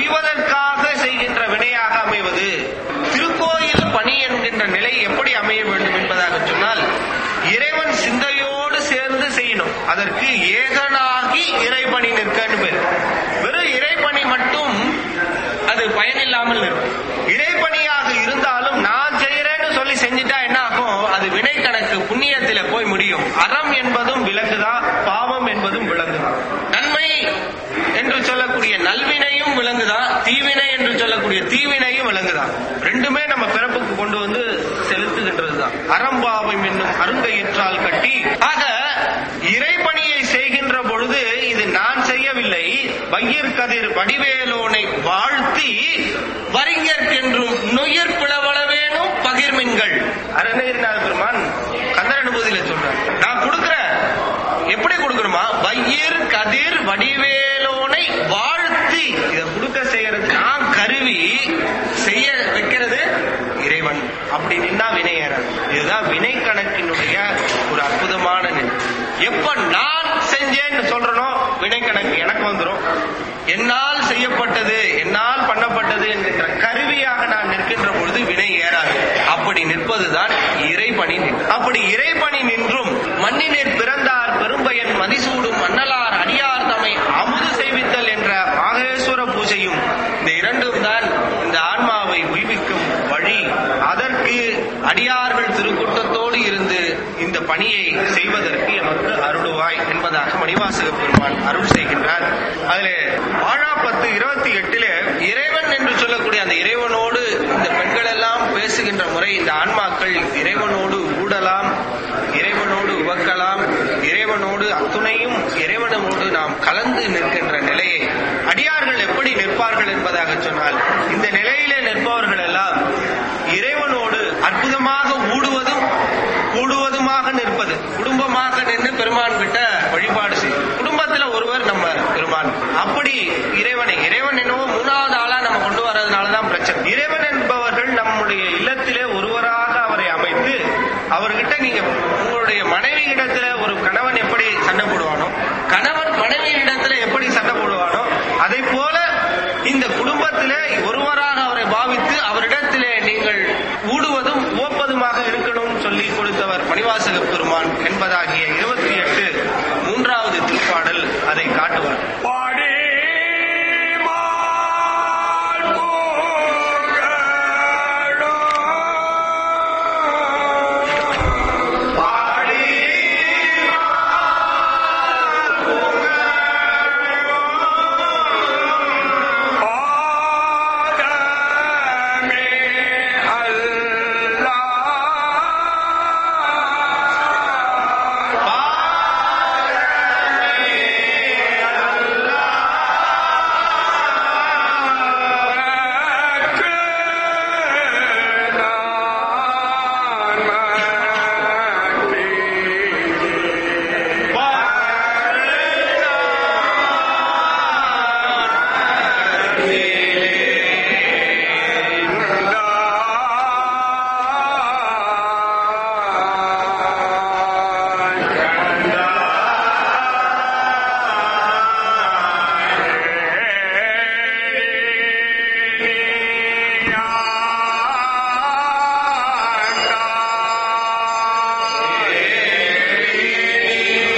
[SPEAKER 2] உய்வதற்காக செய்கின்ற வினையாக அமைவது திருக்கோயில் பணி என்கின்ற நிலை எப்படி அமைய வேண்டும் என்பதாக சொன்னால் இறைவன் சிந்தையோடு சேர்ந்து செய்யணும் அதற்கு ஏகனாகி இறைபணி நிற்கன்னு பேர் வெறும் இறைபணி மட்டும் அது பயனில்லாமல் இருக்கும் இறைபணியாக இருந்தாலும் நான் செய்யறேன்னு சொல்லி செஞ்சுட்டா என்ன ஆகும் அது வினை கணக்கு புண்ணியத்தில போய் முடியும் அறம் என்பதும் விலங்குதான் பாவம் என்பதும் விலங்குதான் நன்மை என்று சொல்லக்கூடிய நல்வினையும் விலங்குதான் தீவினை என்று சொல்லக்கூடிய தீவினையும் விலங்குதான் ரெண்டுமே நம்ம பிறப்புக்கு கொண்டு வந்து செலுத்துகின்றதுதான் அறம்பாவம் என்னும் அருங்கையிற்றால் கட்டி ஆக இறைபணியை செய்கின்ற பொழுது இது நான் செய்யவில்லை வையர் கதிர் வடிவேலோனை வாழ்த்தி வரிஞர்க்கென்றும் நொய்யர் பிளவள வேணும் பகிர்மின்கள் அருணகிரிநாத பெருமான் கந்தர் அனுபூதியில சொல்றார் நான் கொடுக்கிறேன் எப்படி கொடுக்கணுமா வையர் கதிர் வடிவேலோனை வாழ்த்தி இதை கொடுக்க செய்யறது நான் கருவி செய்ய வைக்கிறது இறைவன் அப்படி நின்னா வினை ஏறாது இதுதான் வினை கணக்கினுடைய ஒரு அற்புதமான நிலை எப்ப நான் செஞ்சேன்னு சொல்றனோ வினை கணக்கு எனக்கு வந்துரும் என்னால் செய்யப்பட்டது என்னால் பண்ணப்பட்டது என்கின்ற கருவியாக நான் நிற்கின்ற பொழுது வினை ஏறாது அப்படி நிற்பதுதான் இறைபணி நின்று அப்படி இறைபணி நின்றும் மண்ணினிற் பிறந்தார் பெரும்பயன் மதிசூடும் மன்னலார் அடியார் தம்மை அமுது செய்வித்தல் என்ற மாகேஸ்வர பூஜையும் இந்த இரண்டும் தான் இந்த ஆன்மாவை உய்விக்கும் வழி அதற்கு அடியார்கள் திருக்கூட்டத்தோடு இருந்து இந்த பணியை செய்வதற்கு எமக்கு அருளுவாய் என்பதாக மணிவாசக பெருமான் அருள் செய்கின்றார் அதிலே வாழாப்பத்து இருபத்தி எட்டிலே இறைவன் என்று சொல்லக்கூடிய அந்த இறைவனோடு இந்த பெண்கள் எல்லாம் பேசுகின்ற முறை இந்த ஆன்மாக்கள் இறைவனோடு ஊடலாம் இறைவனோடு உவக்கலாம் இறைவனோடு அத்துணையும் இறைவனோடு நாம் கலந்து நிற்கின்ற நிலையை அடியார்கள் எப்படி நிற்பார்கள் என்பதாக சொன்னால் இந்த நிலையிலே நிற்பவர்கள் எல்லாம் இறைவனோடு அற்புதமாக ஊடுவதும் கூடுவதுமாக நிற்பது குடும்பமாக நின்று பெருமான் கிட்ட வழிபாடு செய்யும் குடும்பத்துல ஒருவர் நம்ம பெருமான் அப்படி இறைவனை இறைவன் என்னவோ மூணாவது ஆளா நம்ம கொண்டு வர்றதுனாலதான் பிரச்சனை இறைவன் என்பவர்கள் நம்முடைய இல்லத்திலே ஒருவராக அவரை அமைத்து அவர்கிட்ட நீங்க உங்களுடைய மனைவி இடத்துல ஒரு கணவன் எப்படி சண்டை போடுவானோ கணவன் மனைவி இடத்துல எப்படி சண்டை போடுவானோ அதை போல இந்த குடும்பத்திலே ஒருவராக அவரை பாவித்து அவரிடத்திலே நீங்கள் ஊடுவதும் உவப்பதுமாக இருக்கணும்னு சொல்லி கொடுத்தவர் மணிவாசக பெருமான் என்பதாகிய இருபத்தி எட்டு மூன்றாவது திருப்பாடல் அதை காட்டுவார்
[SPEAKER 3] பாடி மால் புகழோ. பாடி பாதமே அல்லாஹ்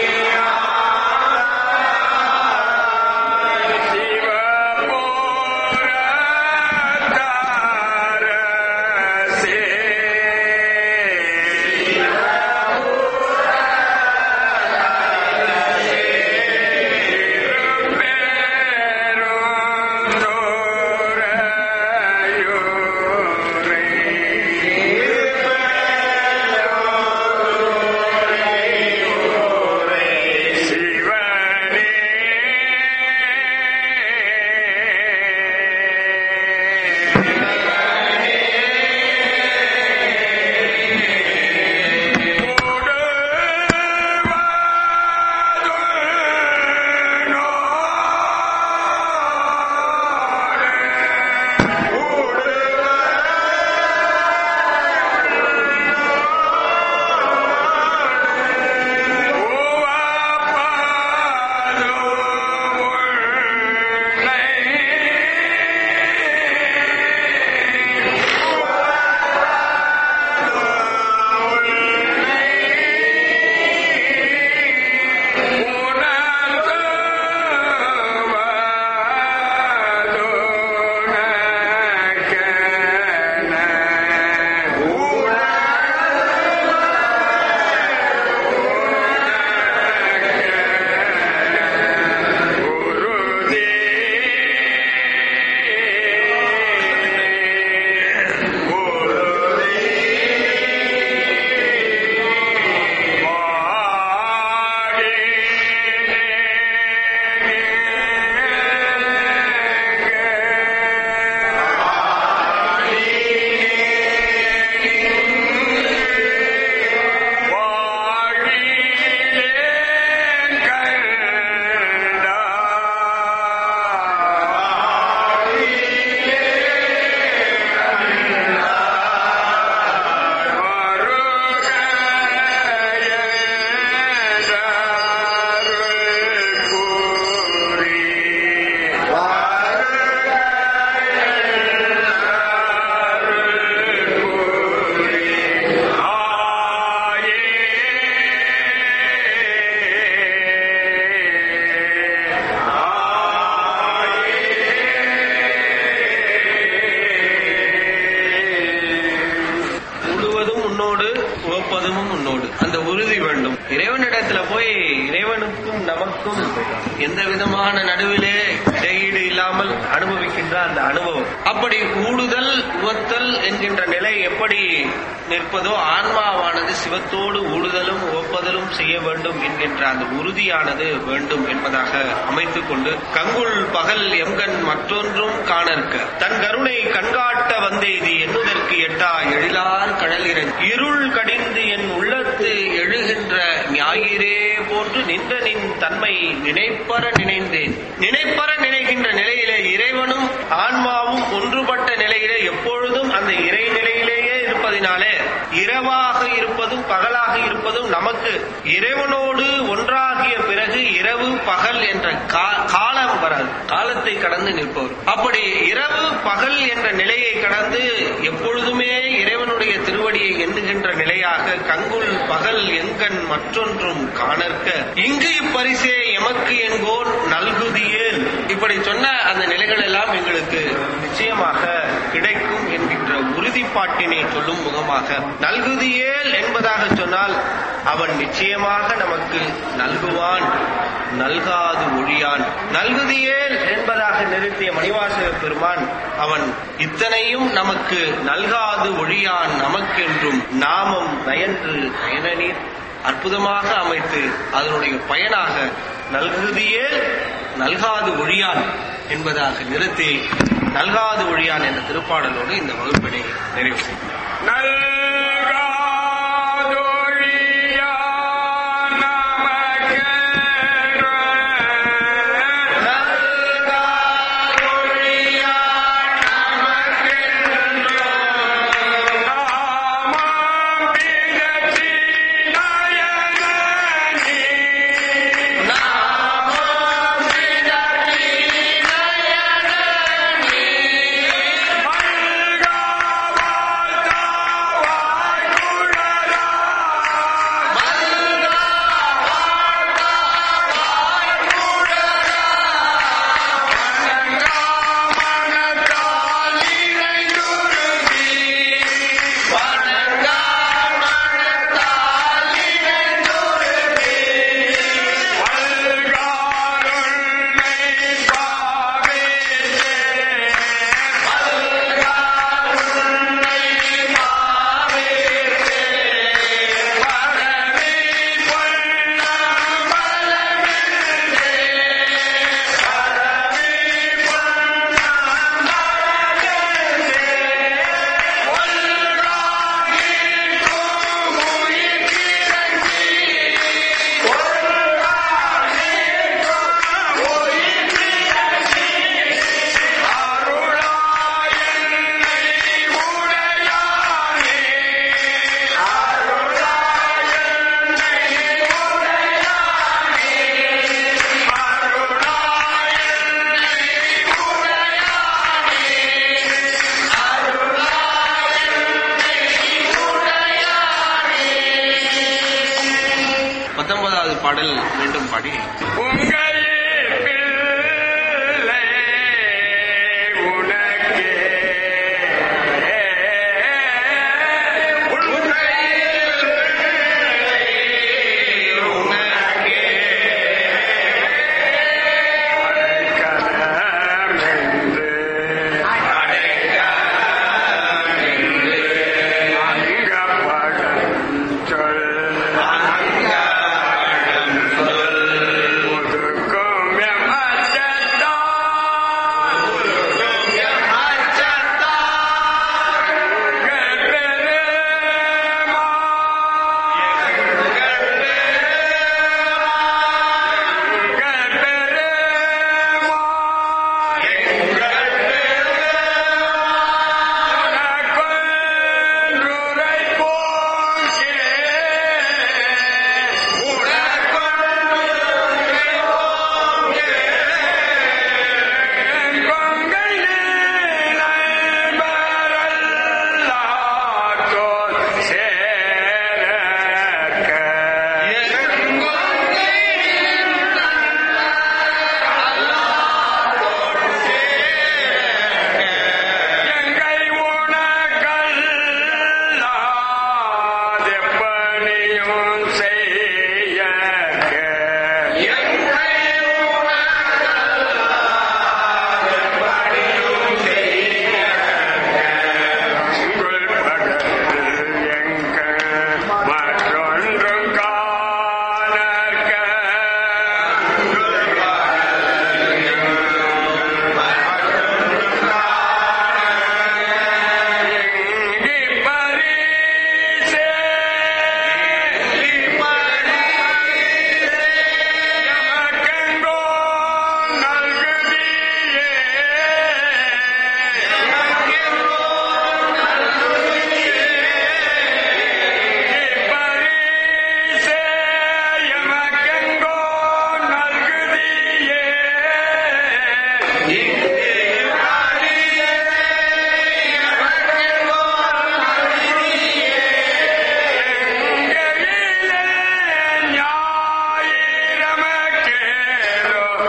[SPEAKER 3] சிவ
[SPEAKER 2] அந்த உறுதி வேண்டும் இறைவனிடத்துல போய் இறைவனுக்கும் நமக்கும் எந்த விதமான நடுவிலே இடையீடு இல்லாமல் அனுபவிக்கின்ற அந்த அனுபவம் அப்படி ஊடுதல் உவத்தல் என்கின்ற நிலை எப்படி நிற்பதோ ஆன்மாவானது சிவத்தோடு ஊடுதலும் உவப்பதலும் செய்ய வேண்டும் என்கின்ற அந்த உறுதியானது வேண்டும் என்பதாக அமைத்துக் கொண்டு கங்குள் பகல் எம்கண் மற்றொன்றும் காணற்க தன் கருணை கண்காட்ட வந்தெய்தி என்னுதற்கு எட்டா எழிலார் கடலிரன் இருள் கடிந்து என் உள்ளத்து எழுகின்ற ஞாயிறே போன்று நின்ற நின் தன்மை நினைப்பற நினைந்தேன் நினைப்பற நினைக்கின்ற நிலையிலே இறைவனும் ஆன்மாவும் ஒன்றுபட்ட நிலையிலே எப்பொழுதும் அந்த இறை நிலையிலேயே இருப்பதினாலே இரவாக இருப்பதும் பகலாக இருப்பதும் நமக்கு இறைவனோடு ஒன்றாகிய பிறகு இரவு பகல் என்ற கா- காலம் வராது காலத்தை கடந்து நிற்பவர் அப்படி இரவு பகல் என்ற நிலையை கடந்து எப்பொழுதுமே இறைவனுடைய திருவடியை எண்ணுகின்ற நிலையாக கங்குல் பகல் எங்கண் மற்றொன்றும் காணற்க இங்கு இப்பரிசே எமக்கு என்கோன் நல்குதியேல் இப்படி சொன்ன அந்த நிலைகள் எல்லாம் எங்களுக்கு நிச்சயமாக கிடைக்கும் என்கின்ற உறுதிப்பாட்டினை சொல்லும் முகமாக நல்குதியேல் என்பதாக சொன்னால் அவன் நிச்சயமாக நமக்கு நல்குவான் நல்காது ஒழியான் நல்குதியேல் என்பதாக நிறுத்திய மணிவாசக பெருமான் அவன் இத்தனையும் நமக்கு நல்காது ஒழியான் நமக்கென்றும் நாமம் நயன்று நயனநீர் அற்புதமாக அமைத்து அதனுடைய பயனாக நல்குதியேல் நல்காது ஒழியான் என்பதாக நிறுத்தி நல்காது ஒழியான் என்ற திருப்பாடலோடு இந்த வகுப்பினை நிறைவு செய்கிறேன்
[SPEAKER 3] நல்காதொழியா நமக்கென்று நாமம் பிதற்றி நயனநீ
[SPEAKER 2] பத்தொன்பதாவது பாடல் மீண்டும் பாடி
[SPEAKER 3] உங்கள் பிள்ளை உனக்கே அடைக்கலமென்று அங்கப்படும் சொல்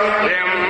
[SPEAKER 3] எம்